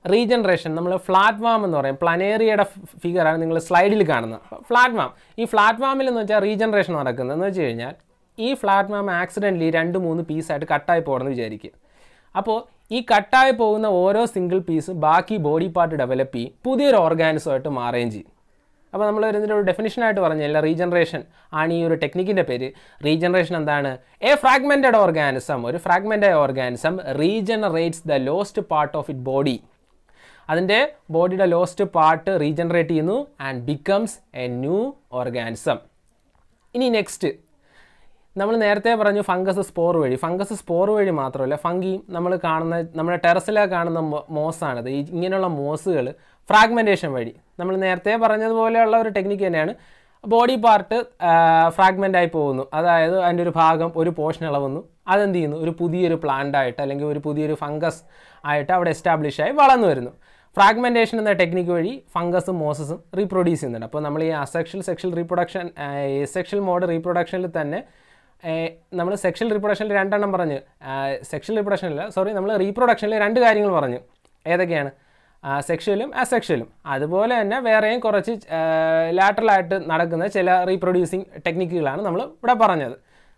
റീജനറേഷൻ നമ്മൾ ഫ്ലാറ്റ് വാം എന്ന് പറയും പ്ലനേറിയയുടെ ഫിഗറാണ് നിങ്ങൾ സ്ലൈഡിൽ കാണുന്നത് ഫ്ലാറ്റ് വാം ഈ ഫ്ലാറ്റ് വാമിൽ എന്ന് വെച്ചാൽ റീജനറേഷൻ നടക്കുന്നത് എന്ന് വെച്ച് കഴിഞ്ഞാൽ ഈ ഫ്ലാറ്റ് വാം ആക്സിഡൻ്റലി രണ്ട് മൂന്ന് പീസായിട്ട് കട്ടായി പോകണമെന്ന് വിചാരിക്കുക അപ്പോൾ ഈ കട്ടായി പോകുന്ന ഓരോ സിംഗിൾ പീസും ബാക്കി ബോഡി പാർട്ട് ഡെവലപ്പ് ചെയ്യും പുതിയൊരു ഓർഗാനിസമായിട്ട് മാറുകയും ചെയ്യും അപ്പോൾ നമ്മൾ ഇതിൻ്റെ ഒരു ഡെഫിനിഷനായിട്ട് പറഞ്ഞില്ല റീജനറേഷൻ ആണ് ഈ ഒരു ടെക്നിക്കിൻ്റെ പേര് റീജനറേഷൻ എന്താണ് എ ഫ്രാഗ്മെൻറ്റഡ് ഓർഗാനിസം ഒരു fragmented organism regenerates the lost part of it body അതിൻ്റെ ബോഡിയുടെ ലോസ്റ്റ് പാർട്ട് റീജനറേറ്റ് ചെയ്യുന്നു and becomes a new organism ഇനി നെക്സ്റ്റ് നമ്മൾ നേരത്തെ പറഞ്ഞു ഫംഗസ് സ്പോർ വഴി ഫംഗസ് സ്പോർ വഴി മാത്രമല്ല ഫംഗി നമ്മൾ കാണുന്ന നമ്മുടെ ടെറസിലെ കാണുന്ന മോ- മോസാണിത് ഈ ഇങ്ങനെയുള്ള മോസുകൾ ഫ്രാഗ്മെൻറ്റേഷൻ വഴി നമ്മൾ നേരത്തെ പറഞ്ഞതുപോലെയുള്ള ഒരു ടെക്നിക്ക് തന്നെയാണ് ബോഡി പാർട്ട് ഫ്രാഗ്മെൻ്റ് ആയി പോകുന്നു അതായത് അതിൻ്റെ ഒരു ഭാഗം ഒരു പോർഷൻ ഇളവുന്നു അതെന്ത് ചെയ്യുന്നു ഒരു പുതിയൊരു പ്ലാന്റ് ആയിട്ട് അല്ലെങ്കിൽ ഒരു പുതിയൊരു ഫംഗസ് ആയിട്ട് അവിടെ എസ്റ്റാബ്ലിഷ് ആയി വളർന്നു വരുന്നു ഫ്രാഗ്മെൻറ്റേഷൻ എന്ന ടെക്നിക്ക് വഴി ഫംഗസും മോസസും റീപ്രൊഡ്യൂസ് ചെയ്യുന്നുണ്ട് അപ്പോൾ നമ്മൾ ഈ asexual sexual reproduction sexual mode റീപ്രൊഡക്ഷനിൽ തന്നെ നമ്മൾ സെക്ഷൽ റീപ്രൊഡക്ഷനിൽ രണ്ടെണ്ണം പറഞ്ഞു സെക്ഷൽ റീപ്രൊഡക്ഷനില്ല സോറി നമ്മൾ റീപ്രൊഡക്ഷനിൽ രണ്ട് കാര്യങ്ങൾ പറഞ്ഞു ഏതൊക്കെയാണ് സെക്ഷലും അസെക്ഷലും അതുപോലെ തന്നെ വേറെയും കുറച്ച് ലാറ്ററലായിട്ട് നടക്കുന്ന ചില റീപ്രൊഡ്യൂസിങ് ടെക്നിക്കുകളാണ് നമ്മൾ ഇവിടെ പറഞ്ഞത്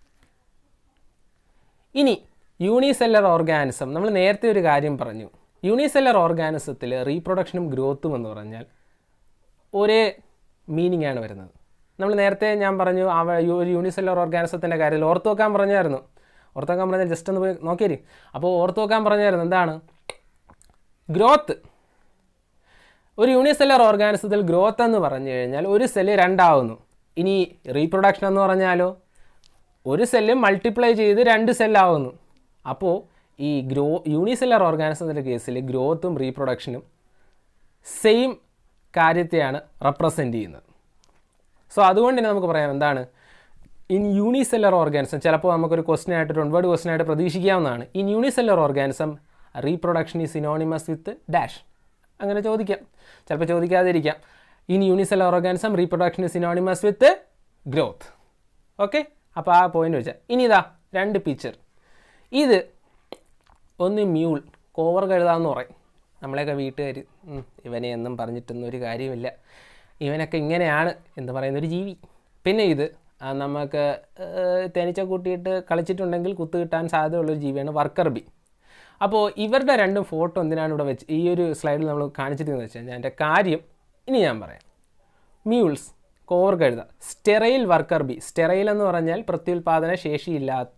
ഇനി യൂണിസെല്ലർ ഓർഗാനിസം നമ്മൾ നേരത്തെ ഒരു കാര്യം പറഞ്ഞു യൂണിസെല്ലർ ഓർഗാനിസത്തിൽ റീപ്രൊഡക്ഷനും ഗ്രോത്തും എന്ന് പറഞ്ഞാൽ ഒരേ മീനിങ് ആണ് വരുന്നത് നമ്മൾ നേരത്തെ ഞാൻ പറഞ്ഞു അവ യു- ഒരു യൂണിസെല്ലർ ഓർഗാനിസത്തിൻ്റെ കാര്യത്തിൽ ഓർത്ത് വെക്കാൻ പറഞ്ഞായിരുന്നു ഓർത്ത് വെക്കാൻ പറഞ്ഞാൽ ജസ്റ്റ് ഒന്ന് പോയി നോക്കിയേരി അപ്പോൾ ഓർത്ത് വെക്കാൻ പറഞ്ഞായിരുന്നു എന്താണ് ഗ്രോത്ത് ഒരു യൂണിസെല്ലർ ഓർഗാനിസത്തിൽ ഗ്രോത്ത് എന്ന് പറഞ്ഞു കഴിഞ്ഞാൽ ഒരു സെല്ല് രണ്ടാവുന്നു ഇനി റീപ്രൊഡക്ഷൻ എന്ന് പറഞ്ഞാലോ ഒരു സെല്ല് മൾട്ടിപ്ലൈ ചെയ്ത് രണ്ട് സെല്ലാവുന്നു അപ്പോൾ ഈ ഗ്രോ യൂണിസെല്ലർ ഓർഗാനിസത്തിൻ്റെ കേസിൽ ഗ്രോത്തും റീപ്രൊഡക്ഷനും സെയിം കാര്യത്തെയാണ് റെപ്രസെൻ്റ് ചെയ്യുന്നത് സോ അതുകൊണ്ട് തന്നെ നമുക്ക് പറയാം എന്താണ് ഇൻ യൂണിസെല്ലർ ഓർഗാനിസം ചിലപ്പോൾ നമുക്കൊരു ക്വസ്റ്റൻ ആയിട്ട് ഒരു വേർഡ് ക്വസ്റ്റൻ ആയിട്ട് പ്രതീക്ഷിക്കാവുന്നതാണ് in unicellular organism reproduction is synonymous with dash അങ്ങനെ ചോദിക്കാം ചിലപ്പോൾ ചോദിക്കാതിരിക്കാം in unicellular organism reproduction is synonymous with growth okay അപ്പോൾ ആ പോയിന്റ് വെച്ചാൽ ഇനി ഇതാ രണ്ട് പിക്ചർ ഇത് ഒന്ന് മ്യൂൾ കോവർ കഴുതാന്ന് പറയും നമ്മളെയൊക്കെ വീട്ടുകാർ ഇവനെ എന്നും പറഞ്ഞിട്ടൊന്നും ഒരു കാര്യമില്ല ഇവനൊക്കെ ഇങ്ങനെയാണ് എന്ന് പറയുന്നൊരു ജീവി പിന്നെ ഇത് ആ, നമുക്ക് ഏഹ്, തേനീച്ച കൂട്ടിയിട്ട് കളിച്ചിട്ടുണ്ടെങ്കിൽ കുത്തു കിട്ടാൻ സാധ്യതയുള്ളൊരു ജീവിയാണ് വർക്കർ ബി അപ്പോൾ ഇവരുടെ രണ്ടും ഫോട്ടോ എന്തിനാണ് ഇവിടെ വെച്ച് ഈ ഒരു സ്ലൈഡിൽ നമ്മൾ കാണിച്ചിരിക്കുന്നത് വെച്ച് കഴിഞ്ഞാൽ എൻ്റെ കാര്യം ഇനി ഞാൻ പറയാം മ്യൂൾസ് കോവർ കഴുത സ്റ്റെറൈൽ വർക്കർ ബി സ്റ്റെറൈൽ എന്ന് പറഞ്ഞാൽ പ്രത്യുൽപാദന ശേഷിയില്ലാത്ത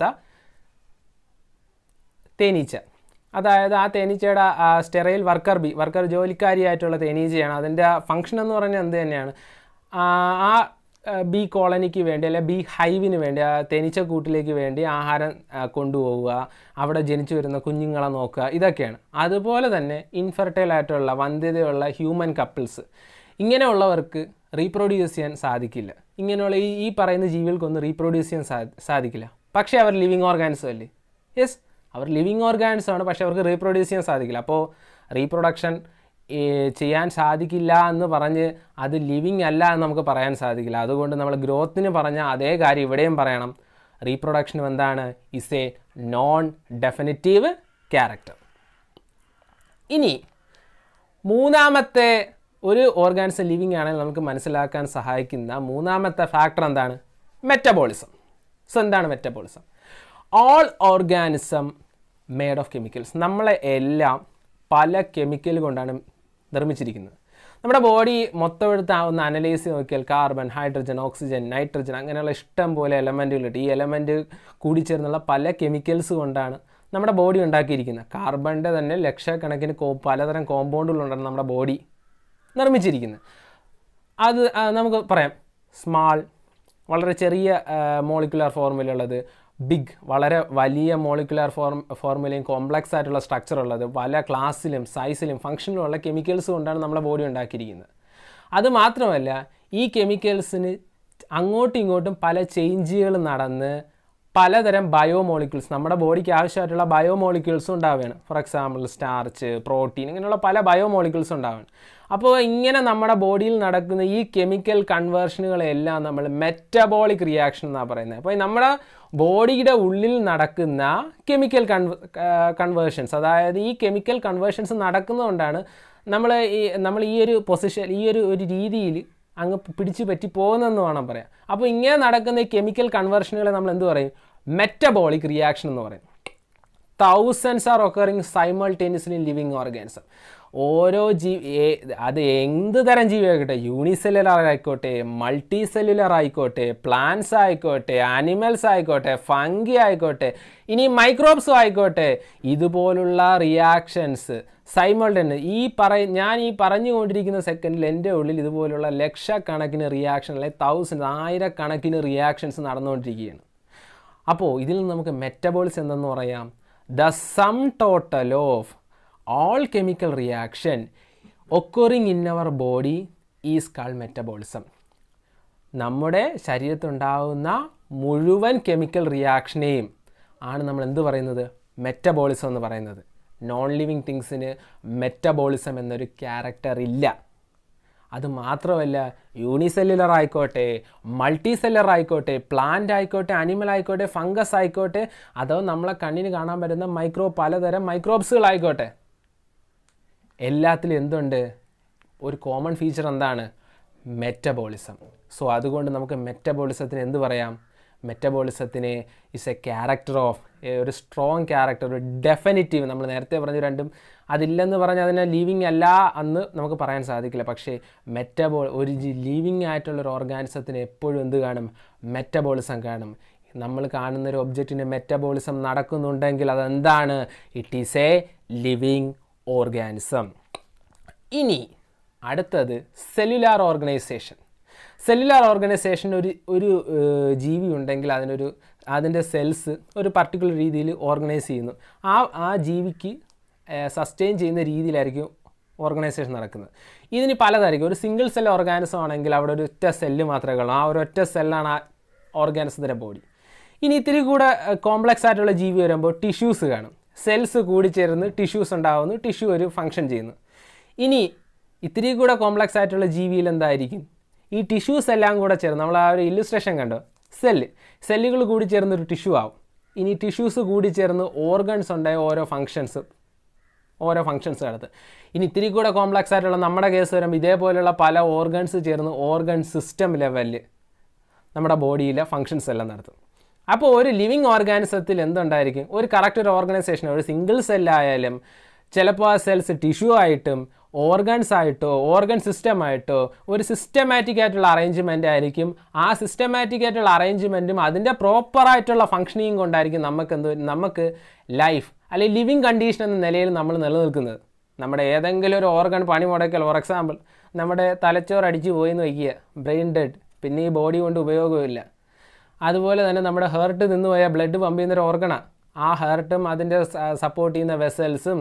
തേനീച്ച അതായത് ആ തേനീച്ചയുടെ സ്റ്റെറൈൽ വർക്കർ ബി വർക്കർ ജോലിക്കാരിയായിട്ടുള്ള തേനീച്ചയാണ് അതിൻ്റെ ഫങ്ഷൻ എന്ന് പറഞ്ഞാൽ എന്ത് തന്നെയാണ് ആ ആ, ബി കോളനിക്ക് വേണ്ടി അല്ലെ ബി ഹൈവിന് വേണ്ടി ആ തേനീച്ച കൂട്ടിലേക്ക് വേണ്ടി ആഹാരം ആ, കൊണ്ടുപോവുക അവിടെ ജനിച്ചു വരുന്ന കുഞ്ഞുങ്ങളെ നോക്കുക ഇതൊക്കെയാണ് അതുപോലെ തന്നെ ഇൻഫെർട്ടൈൽ ആയിട്ടുള്ള വന്ധ്യതയുള്ള ഹ്യൂമൻ കപ്പിൾസ് ഇങ്ങനെയുള്ളവർക്ക് റീപ്രൊഡ്യൂസ് ചെയ്യാൻ സാധിക്കില്ല ഇങ്ങനെയുള്ള ഈ ഈ പറയുന്ന ജീവികൾക്കൊന്നും റീപ്രൊഡ്യൂസ് ചെയ്യാൻ സാ സാധിക്കില്ല പക്ഷേ അവർ ലിവിങ് ഓർഗാനിസം അല്ലേ യെസ് അവർ ലിവിങ് ഓർഗാനിസം ആണ് പക്ഷേ അവർക്ക് റീപ്രൊഡ്യൂസ് ചെയ്യാൻ സാധിക്കില്ല അപ്പോൾ റീപ്രൊഡക്ഷൻ ചെയ്യാൻ സാധിക്കില്ല എന്ന് പറഞ്ഞ് അത് ലിവിങ് അല്ല എന്ന് നമുക്ക് പറയാൻ സാധിക്കില്ല അതുകൊണ്ട് നമ്മൾ ഗ്രോത്തിന് പറഞ്ഞ അതേ കാര്യം ഇവിടെയും പറയണം റീപ്രൊഡക്ഷനും എന്താണ് is a non definitive character ഇനി മൂന്നാമത്തെ ഒരു ഓർഗാനിസം ലിവിങ് ആണെങ്കിൽ നമുക്ക് മനസ്സിലാക്കാൻ സഹായിക്കുന്ന മൂന്നാമത്തെ ഫാക്ടർ എന്താണ് മെറ്റബോളിസം സോ എന്താണ് metabolism all organism made of chemicals നമ്മളെ എല്ലാം പല കെമിക്കൽ കൊണ്ടാണ് നിർമ്മിച്ചിരിക്കുന്നത് നമ്മുടെ ബോഡി മൊത്തം എടുത്ത് ആ ഒന്ന് അനലൈസ് ചെയ്ത് നോക്കിയാൽ കാർബൺ ഹൈഡ്രജൻ ഓക്സിജൻ നൈട്രജൻ അങ്ങനെയുള്ള ഇഷ്ടം പോലെ എലമെൻറ്റുകളുണ്ട് ഈ എലമെൻറ്റ് കൂടിച്ചേർന്നുള്ള പല കെമിക്കൽസ് കൊണ്ടാണ് നമ്മുടെ ബോഡി ഉണ്ടാക്കിയിരിക്കുന്നത് കാർബണിൻ്റെ തന്നെ ലക്ഷക്കണക്കിന് കോ പലതരം കോമ്പൗണ്ടുകളുണ്ടാണ് നമ്മുടെ ബോഡി നിർമ്മിച്ചിരിക്കുന്നത് അത് ആ, നമുക്ക് പറയാം സ്മാൾ വളരെ ചെറിയ മോളിക്കുലാർ ഫോർമുലയുള്ളത് ബിഗ് വളരെ വലിയ മോളിക്കുലാർ ഫോർം ഫോർമുലയും കോംപ്ലക്സ് ആയിട്ടുള്ള സ്ട്രക്ചർ ഉള്ളത് പല ക്ലാസ്സിലും സൈസിലും ഫങ്ഷനിലും ഉള്ള കെമിക്കൽസ് കൊണ്ടാണ് നമ്മുടെ ബോഡി ഉണ്ടാക്കിയിരിക്കുന്നത് അത് മാത്രമല്ല ഈ കെമിക്കൽസിന് അങ്ങോട്ടും ഇങ്ങോട്ടും പല ചേഞ്ചുകൾ നടന്ന് പലതരം ബയോമോളിക്യൂൾസ് നമ്മുടെ ബോഡിക്ക് ആവശ്യമായിട്ടുള്ള ബയോമോളിക്യൂൾസും ഉണ്ടാവുകയാണ് ഫോർ എക്സാമ്പിൾ സ്റ്റാർച്ച് പ്രോട്ടീൻ ഇങ്ങനെയുള്ള പല ബയോമോളിക്യൂൾസ് ഉണ്ടാവുകയാണ് അപ്പോൾ ഇങ്ങനെ നമ്മുടെ ബോഡിയിൽ നടക്കുന്ന ഈ കെമിക്കൽ കൺവേർഷനുകളെല്ലാം നമ്മൾ മെറ്റബോളിക് റിയാക്ഷൻ എന്നാണ് പറയുന്നത് അപ്പോൾ നമ്മുടെ ബോഡിയുടെ ഉള്ളിൽ നടക്കുന്ന കെമിക്കൽ കൺവ കൺവേർഷൻസ് അതായത് ഈ കെമിക്കൽ കൺവേർഷൻസ് നടക്കുന്നതുകൊണ്ടാണ് നമ്മൾ ഈ നമ്മൾ ഈ ഒരു പൊസിഷൻ ഈ ഒരു ഒരു രീതിയിൽ അങ്ങ് പിടിച്ചു പറ്റി പോകുന്നതെന്ന് വേണം പറയാം അപ്പോൾ ഇങ്ങനെ നടക്കുന്ന ഈ കെമിക്കൽ കൺവേർഷനുകളെ നമ്മൾ എന്ത് പറയും മെറ്റബോളിക് റിയാക്ഷൻ എന്ന് പറയും thousands are occurring simultaneously in living organism ഓരോ ജീവി അത് എന്ത് തരം ജീവിയായിക്കോട്ടെ യൂണിസെല്ലുലർ ആയിക്കോട്ടെ മൾട്ടി സെല്ലുലർ ആയിക്കോട്ടെ പ്ലാന്റ്സ് ആയിക്കോട്ടെ ആനിമൽസ് ആയിക്കോട്ടെ ഫംഗി ആയിക്കോട്ടെ ഇനി മൈക്രോബ്സും ആയിക്കോട്ടെ ഇതുപോലുള്ള റിയാക്ഷൻസ് സൈമൾട്ടൻ ഈ പറ ഞാൻ ഈ പറഞ്ഞുകൊണ്ടിരിക്കുന്ന സെക്കൻഡിൽ എൻ്റെ ഉള്ളിൽ ഇതുപോലുള്ള ലക്ഷക്കണക്കിന് റിയാക്ഷൻ അല്ലെങ്കിൽ തൗസൻഡ് ആയിരക്കണക്കിന് റിയാക്ഷൻസ് നടന്നുകൊണ്ടിരിക്കുകയാണ് അപ്പോൾ ഇതിൽ നിന്ന് നമുക്ക് മെറ്റബോളിസ് എന്തെന്ന് പറയാം the sum total of all chemical reaction occurring in our body is call metabolism നമ്മുടെ ശരീരത്തുണ്ടാകുന്ന മുഴുവൻ കെമിക്കൽ റിയാക്ഷനെയും ആണ് നമ്മൾ എന്ത് പറയുന്നത് മെറ്റബോളിസം എന്ന് പറയുന്നത് നോൺ ലിവിങ് തിങ്സിന് മെറ്റബോളിസം എന്നൊരു ക്യാരക്ടർ ഇല്ല അത് മാത്രമല്ല യൂണിസെല്ലുലർ ആയിക്കോട്ടെ മൾട്ടി സെല്ലുലർ ആയിക്കോട്ടെ പ്ലാന്റ് ആയിക്കോട്ടെ അനിമൽ ആയിക്കോട്ടെ ഫംഗസ് ആയിക്കോട്ടെ അതോ നമ്മളെ കണ്ണിന് കാണാൻ പറ്റുന്ന മൈക്രോ പലതരം മൈക്രോബ്സുകളായിക്കോട്ടെ എല്ലാത്തിലും എന്തുണ്ട് ഒരു കോമൺ ഫീച്ചർ എന്താണ് മെറ്റബോളിസം സോ അതുകൊണ്ട് നമുക്ക് മെറ്റബോളിസത്തിന് എന്ത് പറയാം മെറ്റബോളിസത്തിന് ഇസ് എ ക്യാരക്ടർ ഓഫ് ഒരു സ്ട്രോങ് ക്യാരക്ടർ ഒരു ഡെഫിനിറ്റീവ് നമ്മൾ നേരത്തെ പറഞ്ഞ രണ്ടും അതില്ലെന്ന് പറഞ്ഞാൽ അതിനെ ലീവിങ് അല്ല എന്ന് നമുക്ക് പറയാൻ സാധിക്കില്ല പക്ഷേ മെറ്റബോൾ ഒരു ലീവിങ് ആയിട്ടുള്ള ഒരു ഓർഗാനിസത്തിന് എപ്പോഴും എന്ത് കാണും മെറ്റബോളിസം കാണും നമ്മൾ കാണുന്ന ഒരു ഒബ്ജക്റ്റിന് മെറ്റബോളിസം നടക്കുന്നുണ്ടെങ്കിൽ അതെന്താണ് it is a living organism ഇനി അടുത്തത് സെല്ലുലാർ ഓർഗനൈസേഷൻ സെല്ലുലാർ ഓർഗനൈസേഷൻ ഒരു ഒരു ഏഹ്, ജീവി ഉണ്ടെങ്കിൽ അതിനൊരു അതിൻ്റെ സെൽസ് ഒരു പർട്ടിക്കുലർ രീതിയിൽ ഓർഗനൈസ് ചെയ്യുന്നു ആ ആ ജീവിക്ക് സസ്റ്റെയിൻ ചെയ്യുന്ന രീതിയിലായിരിക്കും ഓർഗനൈസേഷൻ നടക്കുന്നത് ഇതിന് പലതായിരിക്കും ഒരു സിംഗിൾ സെൽ ഓർഗാനിസം ആണെങ്കിൽ അവിടെ ഒരു ഒറ്റ സെല്ല് മാത്രമേ കാണൂ ആ ഒരു ഒറ്റ സെല്ലാണ് ആ ഓർഗാനിസത്തിൻ്റെ ബോഡി ഇനി ഇത്തിരി കൂടെ കോംപ്ലക്സ് ആയിട്ടുള്ള ജീവി വരുമ്പോൾ ടിഷ്യൂസ് കാണും സെൽസ് കൂടിച്ചേർന്ന് ടിഷ്യൂസ് ഉണ്ടാകുന്നു ടിഷ്യൂ ഒരു ഫങ്ഷൻ ചെയ്യുന്നു ഇനി ഇത്തിരി കൂടെ കോംപ്ലക്സ് ആയിട്ടുള്ള ജീവിയിൽ എന്തായിരിക്കും ഈ ടിഷ്യൂസ് എല്ലാം കൂടെ ചേർന്ന് നമ്മൾ ആ ഒരു ഇല്ലുസ്ട്രേഷൻ കണ്ടോ സെല്ല് സെല്ലുകൾ കൂടി ചേർന്ന് ഒരു ടിഷ്യൂ ആവും ഇനി ടിഷ്യൂസ് കൂടി ചേർന്ന് ഓർഗൻസ് ഉണ്ടായ ഓരോ ഫങ്ഷൻസ് ഓരോ ഫങ്ഷൻസ് നടത്ത് ഇനി ഇത്തിരി കൂടെ കോംപ്ലക്സ് ആയിട്ടുള്ള നമ്മുടെ കേസ് വരുമ്പോൾ ഇതേപോലെയുള്ള പല ഓർഗൻസ് ചേർന്ന് ഓർഗൻ സിസ്റ്റം ലെവലിൽ നമ്മുടെ ബോഡിയിലെ ഫങ്ഷൻസ് എല്ലാം നടത്തും അപ്പോൾ ഒരു ലിവിങ് ഓർഗാനിസത്തിൽ എന്തുണ്ടായിരിക്കും ഒരു കറക്റ്റ് ഒരു ഓർഗനൈസേഷൻ ഒരു സിംഗിൾ സെല്ലായാലും ചിലപ്പോൾ ആ സെൽസ് ടിഷ്യൂ ആയിട്ടും ഓർഗൻസ് ആയിട്ടോ ഓർഗൻ സിസ്റ്റം ആയിട്ടോ ഒരു സിസ്റ്റമാറ്റിക് ആയിട്ടുള്ള അറേഞ്ച്മെൻ്റ് ആയിരിക്കും ആ സിസ്റ്റമാറ്റിക് ആയിട്ടുള്ള അറേഞ്ച്മെൻറ്റും അതിൻ്റെ പ്രോപ്പറായിട്ടുള്ള ഫങ്ഷനിങ് കൊണ്ടായിരിക്കും നമുക്ക് എന്ത് നമുക്ക് ലൈഫ് അല്ലെങ്കിൽ ലിവിങ് കണ്ടീഷൻ എന്ന നിലയിൽ നമ്മൾ നിലനിൽക്കുന്നത് നമ്മുടെ ഏതെങ്കിലും ഒരു ഓർഗൻ പണി മുടക്കൽ ഫോർ എക്സാമ്പിൾ നമ്മുടെ തലച്ചോറ് അടിച്ചു പോയി എന്ന് വയ്ക്കുക ബ്രെയിൻ ഡെഡ് പിന്നെ ഈ ബോഡി കൊണ്ട് ഉപയോഗമില്ല അതുപോലെ തന്നെ നമ്മുടെ ഹേർട്ട് നിന്ന് പോയ ബ്ലഡ് പമ്പ് ചെയ്യുന്ന ഒരു ഓർഗണാണ് ആ ഹേർട്ടും അതിൻ്റെ സപ്പോർട്ട് ചെയ്യുന്ന വെസൽസും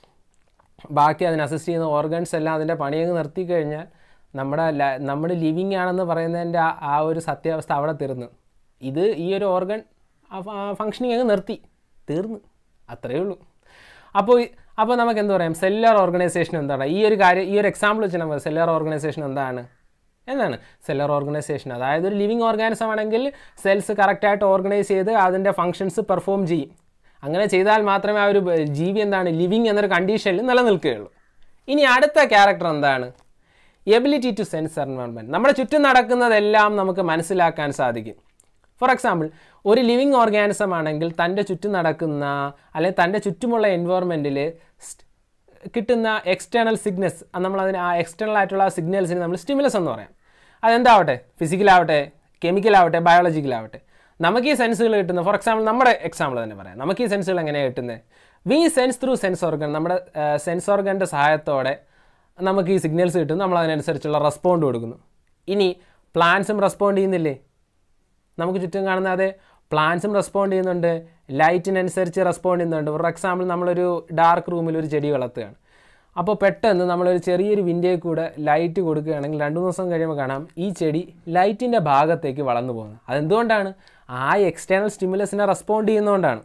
ബാക്കി അതിന് അസിസ്റ്റ് ചെയ്യുന്ന ഓർഗൻസ് എല്ലാം അതിൻ്റെ പണിയങ്ങ് നിർത്തി കഴിഞ്ഞാൽ നമ്മുടെ ല- നമ്മൾ ലിവിങ് ആണെന്ന് പറയുന്നതിൻ്റെ ആ- ആ ഒരു സത്യാവസ്ഥ അവിടെ തീർന്നു ഇത് ഈ ഒരു ഓർഗൻ ഫങ്ഷനിങ് അങ്ങ് നിർത്തി തീർന്നു അത്രയേ ഉള്ളൂ അപ്പോൾ ഈ- അപ്പോൾ നമുക്ക് എന്ത് പറയാം സെല്ലുലാർ ഓർഗനൈസേഷൻ എന്താണ് ഈ ഒരു കാര്യം ഈ ഒരു എക്സാമ്പിൾ വെച്ച് നമ്മൾ സെല്ലുലാർ ഓർഗനൈസേഷൻ എന്താണ് എന്താണ് സെല്ലർ ഓർഗനൈസേഷൻ അതായത് ഒരു ലിവിങ് ഓർഗാനിസം ആണെങ്കിൽ സെൽസ് കറക്റ്റായിട്ട് ഓർഗനൈസ് ചെയ്ത് അതിൻ്റെ ഫങ്ഷൻസ് പെർഫോം ചെയ്യും അങ്ങനെ ചെയ്താൽ മാത്രമേ ആ ഒരു ബ- ജീവി എന്താണ് ലിവിങ് എന്നൊരു കണ്ടീഷനിൽ നിലനിൽക്കുകയുള്ളൂ ഇനി അടുത്ത ക്യാരക്ടർ എന്താണ് എബിലിറ്റി ടു സെൻസ് എൻവയോൺമെൻറ്റ് നമ്മുടെ ചുറ്റും നടക്കുന്നതെല്ലാം നമുക്ക് മനസ്സിലാക്കാൻ സാധിക്കും ഫോർ എക്സാമ്പിൾ ഒരു ലിവിങ് ഓർഗാനിസം ആണെങ്കിൽ തൻ്റെ ചുറ്റും നടക്കുന്ന അല്ലെങ്കിൽ തൻ്റെ ചുറ്റുമുള്ള എൻവയോൺമെൻറ്റിൽ കിട്ടുന്ന എക്സ്റ്റേണൽ സിഗ്നൽസ് നമ്മൾ അതിന് ആ എക്സ്റ്റേണൽ ആയിട്ടുള്ള സിഗ്നൽസിന് നമ്മൾ സ്റ്റിമുലസ് എന്ന് പറയാം അതെന്താവട്ടെ ഫിസിക്കലാവട്ടെ കെമിക്കലാവട്ടെ ബയോളജിക്കലാവട്ടെ നമുക്ക് ഈ സെൻസുകൾ കിട്ടുന്ന ഫോർ എക്സാമ്പിൾ നമ്മുടെ എക്സാമ്പിൾ തന്നെ പറയാം നമുക്ക് ഈ സെൻസുകൾ എങ്ങനെയാണ് കിട്ടുന്നത് we sense through sense organ നമ്മുടെ സെൻസ് ഓർഗൻ്റെ സഹായത്തോടെ നമുക്ക് ഈ സിഗ്നൽസ് കിട്ടും നമ്മൾ അതിനനുസരിച്ചുള്ള റെസ്പോണ്ട് കൊടുക്കുന്നു ഇനി പ്ലാന്റ്സും റെസ്പോണ്ട് ചെയ്യുന്നില്ലേ നമുക്ക് ചുറ്റും കാണുന്ന അതെ പ്ലാന്റ്സും റെസ്പോണ്ട് ചെയ്യുന്നുണ്ട് ലൈറ്റിനനുസരിച്ച് റെസ്പോണ്ട് ചെയ്യുന്നുണ്ട് ഫോർ എക്സാമ്പിൾ നമ്മളൊരു ഡാർക്ക് റൂമിൽ ഒരു ചെടി വളർത്തുകയാണ് അപ്പോൾ പെട്ടെന്ന് നമ്മളൊരു ചെറിയൊരു വിൻഡോയിൽ കൂടെ ലൈറ്റ് കൊടുക്കുകയാണെങ്കിൽ രണ്ട് മൂന്ന് ദിവസം കഴിയുമ്പോൾ കാണാം ഈ ചെടി ലൈറ്റിൻ്റെ ഭാഗത്തേക്ക് വളർന്നു പോകുന്നത് അതെന്തുകൊണ്ടാണ് ആ എക്സ്റ്റേണൽ സ്റ്റിമുലസിനെ റെസ്പോണ്ട് ചെയ്യുന്നതുകൊണ്ടാണ്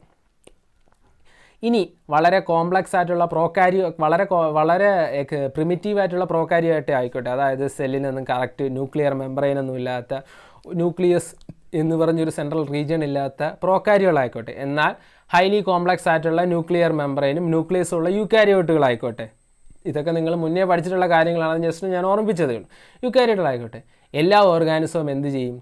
ഇനി വളരെ കോംപ്ലക്സ് ആയിട്ടുള്ള പ്രോക്കാരിയോ വളരെ കോ- വളരെ പ്രിമിറ്റീവ് ആയിട്ടുള്ള പ്രോക്കാരിയോ ആയിട്ട് ആയിക്കോട്ടെ അതായത് സെല്ലിനൊന്നും കറക്റ്റ് ന്യൂക്ലിയർ മെമ്പറൈനൊന്നും ഇല്ലാത്ത ന്യൂക്ലിയസ് എന്ന് പറഞ്ഞൊരു സെൻട്രൽ റീജിയൻ ഇല്ലാത്ത പ്രോക്കാരികളായിക്കോട്ടെ എന്നാൽ ഹൈലി കോംപ്ലക്സ് ആയിട്ടുള്ള ന്യൂക്ലിയർ മെമ്പറൈനും ന്യൂക്ലിയസും ഉള്ള യൂക്കാരിയോട്ടുകളായിക്കോട്ടെ ഇതൊക്കെ നിങ്ങൾ മുന്നേ പഠിച്ചിട്ടുള്ള കാര്യങ്ങളാണ് ജസ്റ്റ് ഞാൻ ഓർമ്മിപ്പിച്ചതേ ഉള്ളൂ യൂക്കാരിയോട്ടുകളായിക്കോട്ടെ എല്ലാ ഓർഗാനിസവും എന്ത് ചെയ്യും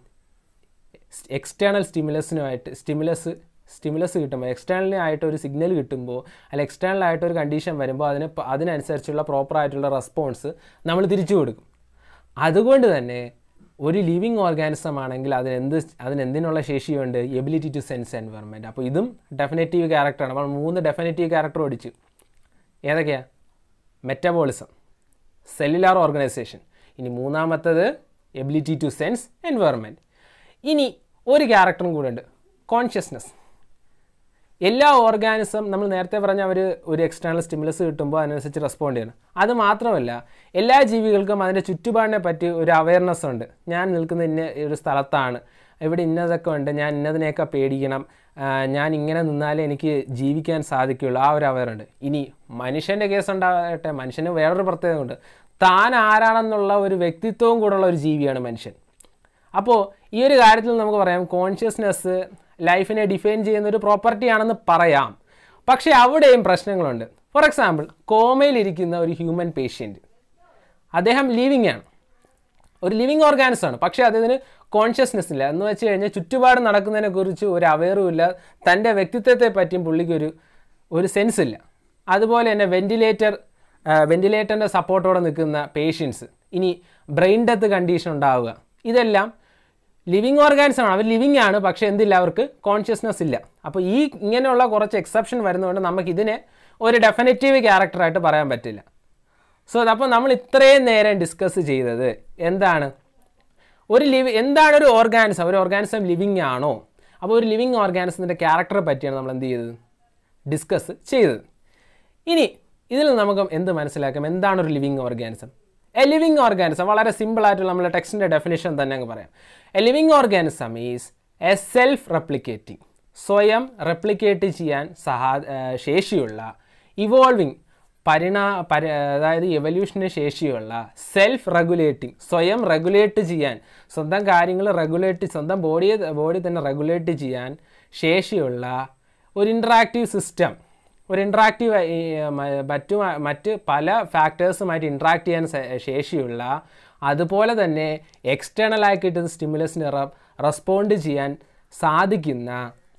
എക്സ്റ്റേണൽ സ്റ്റിമുലസിനുമായിട്ട് സ്റ്റിമുലസ് സ്റ്റിമുലസ് കിട്ടുമ്പോൾ എക്സ്റ്റേണലി ആയിട്ട് ഒരു സിഗ്നൽ കിട്ടുമ്പോൾ അല്ല എക്സ്റ്റേണൽ ആയിട്ട് ഒരു കണ്ടീഷൻ വരുമ്പോൾ അതിന് പ- അതിനനുസരിച്ചുള്ള പ്രോപ്പർ ആയിട്ടുള്ള റെസ്പോൺസ് നമ്മൾ തിരിച്ചു കൊടുക്കും അതുകൊണ്ട് തന്നെ ഒരു ലിവിങ് ഓർഗാനിസം ആണെങ്കിൽ അതിന് എന്ത് അതിന് എന്തിനുള്ള ശേഷിയുണ്ട് എബിലിറ്റി ടു സെൻസ് എൻവയറമെൻറ്റ് അപ്പോൾ ഇതും ഡെഫിനറ്റീവ് ക്യാരക്ടറാണ് അപ്പോൾ മൂന്ന് ഡെഫിനറ്റീവ് ക്യാരക്ടർ പഠിച്ചു ഏതൊക്കെയാ മെറ്റബോളിസം സെല്ലുലാർ ഓർഗനൈസേഷൻ ഇനി മൂന്നാമത്തത് എബിലിറ്റി ടു സെൻസ് എൻവയറമെൻറ്റ് ഇനി ഒരു ക്യാരക്ടറും കൂടെ ഉണ്ട് കോൺഷ്യസ്നെസ് എല്ലാ ഓർഗാനിസം നമ്മൾ നേരത്തെ പറഞ്ഞ അവർ ഒരു എക്സ്റ്റേണൽ സ്റ്റിമുലസ് കിട്ടുമ്പോൾ അതിനനുസരിച്ച് റെസ്പോണ്ട് ചെയ്യണം അത് മാത്രമല്ല എല്ലാ ജീവികൾക്കും അതിൻ്റെ ചുറ്റുപാടിനെ പറ്റി ഒരു അവയർനെസ് ഉണ്ട് ഞാൻ നിൽക്കുന്ന ഇന്ന ഒരു സ്ഥലത്താണ് ഇവിടെ ഇന്നതൊക്കെ ഉണ്ട് ഞാൻ ഇന്നതിനെയൊക്കെ പേടിക്കണം ആ, ഞാൻ ഇങ്ങനെ നിന്നാലേ എനിക്ക് ജീവിക്കാൻ സാധിക്കുകയുള്ളൂ ആ ഒരു അവയർ ഉണ്ട് ഇനി മനുഷ്യൻ്റെ കേസ് ഉണ്ടാകട്ടെ മനുഷ്യന് വേറൊരു പ്രത്യേകത ഉണ്ട് താൻ ആരാണെന്നുള്ള ഒരു വ്യക്തിത്വവും കൂടെയുള്ള ഒരു ജീവിയാണ് മനുഷ്യൻ അപ്പോൾ ഈ ഒരു കാര്യത്തിൽ നമുക്ക് പറയാം കോൺഷ്യസ്നെസ് ലൈഫിനെ ഡിഫൈൻ ചെയ്യുന്ന ഒരു പ്രോപ്പർട്ടി ആണെന്ന് പറയാം പക്ഷേ അവിടെയും പ്രശ്നങ്ങളുണ്ട് ഫോർ എക്സാമ്പിൾ കോമയിലിരിക്കുന്ന ഒരു ഹ്യൂമൻ പേഷ്യൻറ്റ് അദ്ദേഹം ലിവിങ് ആണ് ഒരു ലിവിങ് ഓർഗാനിസം ആണ് പക്ഷേ അതിന് കോൺഷ്യസ്നെസ് ഇല്ല എന്ന് വെച്ച് കഴിഞ്ഞാൽ ചുറ്റുപാട് നടക്കുന്നതിനെ കുറിച്ച് ഒരു അവയറും ഇല്ല തൻ്റെ വ്യക്തിത്വത്തെ പറ്റിയും പുള്ളിക്കൊരു ഒരു സെൻസ് ഇല്ല അതുപോലെ തന്നെ വെന്റിലേറ്റർ വെന്റിലേറ്ററിൻ്റെ സപ്പോർട്ടോടെ നിൽക്കുന്ന പേഷ്യൻസ് ഇനി ബ്രെയിൻ ഡെത്ത് കണ്ടീഷൻ ഉണ്ടാവുക ഇതെല്ലാം ലിവിങ് ഓർഗാനിസം ആണ് അവർ ലിവിങ് ആണ് പക്ഷേ എന്തില്ല അവർക്ക് കോൺഷ്യസ്നെസ് ഇല്ല അപ്പോൾ ഈ ഇങ്ങനെയുള്ള കുറച്ച് എക്സെപ്ഷൻ വരുന്നതുകൊണ്ട് നമുക്ക് ഇതിനെ ഒരു ഡെഫിനറ്റീവ് ക്യാരക്ടറായിട്ട് പറയാൻ പറ്റില്ല സോ അപ്പോൾ നമ്മൾ ഇത്രയും നേരം ഡിസ്കസ് ചെയ്തത് എന്താണ് ഒരു ലിവ് എന്താണ് ഒരു ഓർഗാനിസം ഒരു ഓർഗാനിസം ലിവിങ് ആണോ അപ്പോൾ ഒരു ലിവിങ് ഓർഗാനിസത്തിൻ്റെ ക്യാരക്ടറെ പറ്റിയാണ് നമ്മൾ എന്ത് ചെയ്തത് ഡിസ്കസ് ചെയ്തത് ഇനി ഇതിൽ നമുക്ക് എന്ത് മനസ്സിലാക്കാം എന്താണ് ഒരു living organism a living organism വളരെ സിമ്പിൾ ആയിട്ടുള്ള നമ്മുടെ ടെക്സ്റ്റിൻ്റെ ഡെഫിനേഷൻ തന്നെ അങ്ങ് പറയാം a living organism is a self replicating സ്വയം റെപ്ലിക്കേറ്റ് ചെയ്യാൻ സഹാ ഏർ ശേഷിയുള്ള ഇവോൾവിങ് പരിണാ പരി അതായത് എവല്യൂഷന് ശേഷിയുള്ള സെൽഫ് റെഗുലേറ്റിംഗ് സ്വയം റെഗുലേറ്റ് ചെയ്യാൻ സ്വന്തം കാര്യങ്ങൾ റെഗുലേറ്റ് സ്വന്തം ബോഡിയെ ബോഡി തന്നെ റെഗുലേറ്റ് ചെയ്യാൻ ശേഷിയുള്ള ഒരു ഇൻട്രാക്റ്റീവ് സിസ്റ്റം ഒരു ഇൻട്രാക്റ്റീവ് മറ്റു മറ്റ് പല ഫാക്ടേഴ്സുമായിട്ട് ഇൻട്രാക്ട് ചെയ്യാൻ സ- ശേഷിയുള്ള അതുപോലെ തന്നെ എക്സ്റ്റേണലായി കിട്ടുന്ന സ്റ്റിമുലസിന് റെസ്പോണ്ട് ചെയ്യാൻ സാധിക്കുന്ന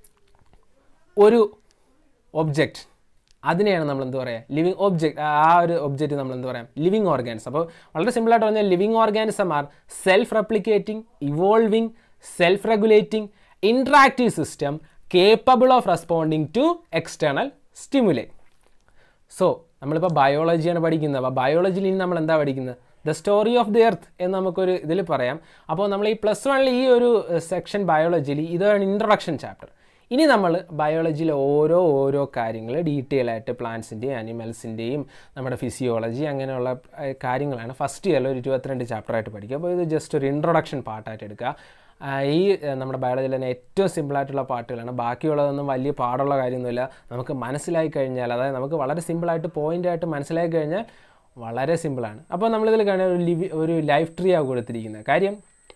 ഒരു ഒബ്ജക്റ്റ് അതിനെയാണ് നമ്മൾ എന്ത് പറയുക ലിവിങ് ഒബ്ജക്റ്റ് ആ ഒരു ഒബ്ജക്റ്റ് നമ്മൾ എന്ത് പറയാം ലിവിങ് ഓർഗാനിസം അപ്പോൾ വളരെ സിമ്പിളായിട്ട് പറഞ്ഞാൽ living organism are self replicating evolving self regulating interactive system capable of responding to external stimuli so നമ്മളിപ്പോൾ ബയോളജിയാണ് പഠിക്കുന്നത് അപ്പോൾ ബയോളജിയിൽ ഇനി നമ്മൾ എന്താ പഠിക്കുന്നത് the story of the earth എന്ന് നമുക്കൊരു ഇതിൽ പറയാം അപ്പോൾ നമ്മൾ ഈ പ്ലസ് വണ്ണിൽ ഈ ഒരു സെക്ഷൻ ബയോളജിയിൽ ഇതാണ് ഇൻട്രൊഡക്ഷൻ ചാപ്റ്റർ ഇനി നമ്മൾ ബയോളജിയിലെ ഓരോ ഓരോ കാര്യങ്ങൾ ഡീറ്റെയിൽ ആയിട്ട് പ്ലാന്റ്സിൻ്റെയും ആനിമൽസിൻ്റെയും നമ്മുടെ ഫിസിയോളജി അങ്ങനെയുള്ള ഏഹ്, കാര്യങ്ങളാണ് ഫസ്റ്റ് ഇയറിൽ ഒരു ഇരുപത്തിരണ്ട് ചാപ്റ്ററായിട്ട് പഠിക്കുക അപ്പോൾ ഇത് ജസ്റ്റ് ഒരു ഇൻട്രൊഡക്ഷൻ പാർട്ടായിട്ട് എടുക്കുക ആ, ഈ ഏഹ്, നമ്മുടെ ബയോളജിയിൽ തന്നെ ഏറ്റവും സിമ്പിളായിട്ടുള്ള പാട്ടുകളാണ് ബാക്കിയുള്ളതൊന്നും വലിയ പാടുള്ള കാര്യമൊന്നുമില്ല നമുക്ക് മനസ്സിലായി കഴിഞ്ഞാൽ അതായത് നമുക്ക് വളരെ സിമ്പിളായിട്ട് പോയിൻ്റായിട്ട് മനസ്സിലാക്കി കഴിഞ്ഞാൽ വളരെ സിമ്പിളാണ് അപ്പോൾ നമ്മളിതിൽ കാണുന്ന ഒരു ലിവി ഒരു ലൈഫ് ട്രീ ആണ് കൊടുത്തിരിക്കുന്നത് കാര്യം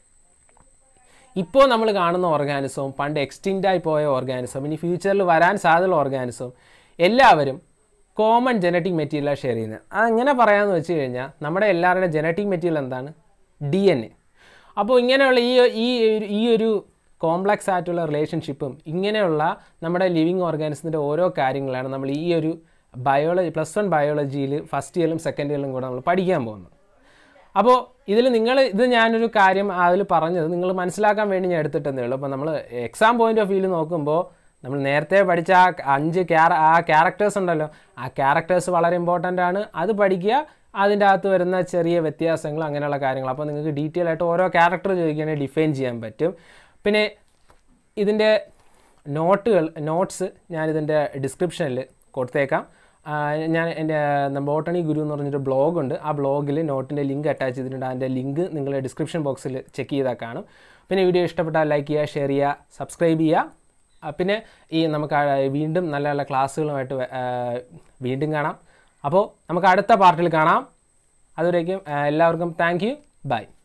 ഇപ്പോൾ നമ്മൾ കാണുന്ന ഓർഗാനിസവും പണ്ട് എക്സ്റ്റിങ്റ്റായി പോയ ഓർഗാനിസം ഇനി ഫ്യൂച്ചറിൽ വരാൻ സാധ്യതയുള്ള ഓർഗാനിസവും എല്ലാവരും കോമൺ ജനറ്റിക് മെറ്റീരിയലാണ് ഷെയർ ചെയ്യുന്നത് അതെങ്ങനെ പറയാമെന്ന് വെച്ച് കഴിഞ്ഞാൽ നമ്മുടെ എല്ലാവരുടെയും ജനറ്റിക് മെറ്റീരിയൽ എന്താണ് ഡി എൻ എ അപ്പോൾ ഇങ്ങനെയുള്ള ഈ ഈ ഒരു- ഈ ഒരു കോംപ്ലക്സ് ആയിട്ടുള്ള റിലേഷൻഷിപ്പും ഇങ്ങനെയുള്ള നമ്മുടെ ലിവിങ് ഓർഗാനിസത്തിൻ്റെ ഓരോ കാര്യങ്ങളാണ് നമ്മൾ ഈ ഒരു ബയോളജി പ്ലസ് വൺ ബയോളജിയിൽ ഫസ്റ്റ് ഇയറിലും സെക്കൻഡ് ഇയറിലും കൂടെ നമ്മൾ പഠിക്കാൻ പോകുന്നത് അപ്പോൾ ഇതിൽ നിങ്ങൾ ഇത് ഞാനൊരു കാര്യം അതിൽ പറഞ്ഞത് നിങ്ങൾ മനസ്സിലാക്കാൻ വേണ്ടി ഞാൻ എടുത്തിട്ടെന്നേ ഉള്ളൂ അപ്പോൾ നമ്മൾ എക്സാം പോയിന്റ് ഓഫ് വ്യൂവിൽ നോക്കുമ്പോൾ നമ്മൾ നേരത്തെ പഠിച്ച ആ അഞ്ച് ക്യാര ആ ക്യാരക്ടേഴ്സ് ഉണ്ടല്ലോ ആ ക്യാരക്ടേഴ്സ് വളരെ ഇമ്പോർട്ടൻ്റ് ആണ് അത് പഠിക്കുക അതിൻ്റെ അകത്ത് വരുന്ന ചെറിയ വ്യത്യാസങ്ങൾ അങ്ങനെയുള്ള കാര്യങ്ങൾ അപ്പോൾ നിങ്ങൾക്ക് ഡീറ്റെയിൽ ആയിട്ട് ഓരോ ക്യാരക്ടർ ചോദിക്കുകയാണെങ്കിൽ ഡിഫൈൻ ചെയ്യാൻ പറ്റും പിന്നെ ഇതിൻ്റെ നോട്ടുകൾ നോട്ട്സ് ഞാനിതിൻ്റെ ഡിസ്ക്രിപ്ഷനിൽ കൊടുത്തേക്കാം ആ, ഞാൻ എൻ്റെ ബോട്ടണി ഗുരു എന്ന് പറഞ്ഞൊരു ബ്ലോഗുണ്ട് ആ ബ്ലോഗിൽ നോട്ടിൻ്റെ ലിങ്ക് അറ്റാച്ച് ചെയ്തിട്ടുണ്ട് അതിൻ്റെ ലിങ്ക് നിങ്ങൾ ഡിസ്ക്രിപ്ഷൻ ബോക്സിൽ ചെക്ക് ചെയ്താൽ കാണും പിന്നെ വീഡിയോ ഇഷ്ടപ്പെട്ടാൽ ലൈക്ക് ചെയ്യുക ഷെയർ ചെയ്യുക സബ്സ്ക്രൈബ് ചെയ്യുക ആ, പിന്നെ ഈ നമുക്ക് ആ വീണ്ടും നല്ല നല്ല ക്ലാസ്സുകളുമായിട്ട് വ- ആ, വീണ്ടും കാണാം അപ്പോൾ നമുക്ക് അടുത്ത പാർട്ടിൽ കാണാം അതുവരേക്കും ആ, എല്ലാവർക്കും താങ്ക് യു ബൈ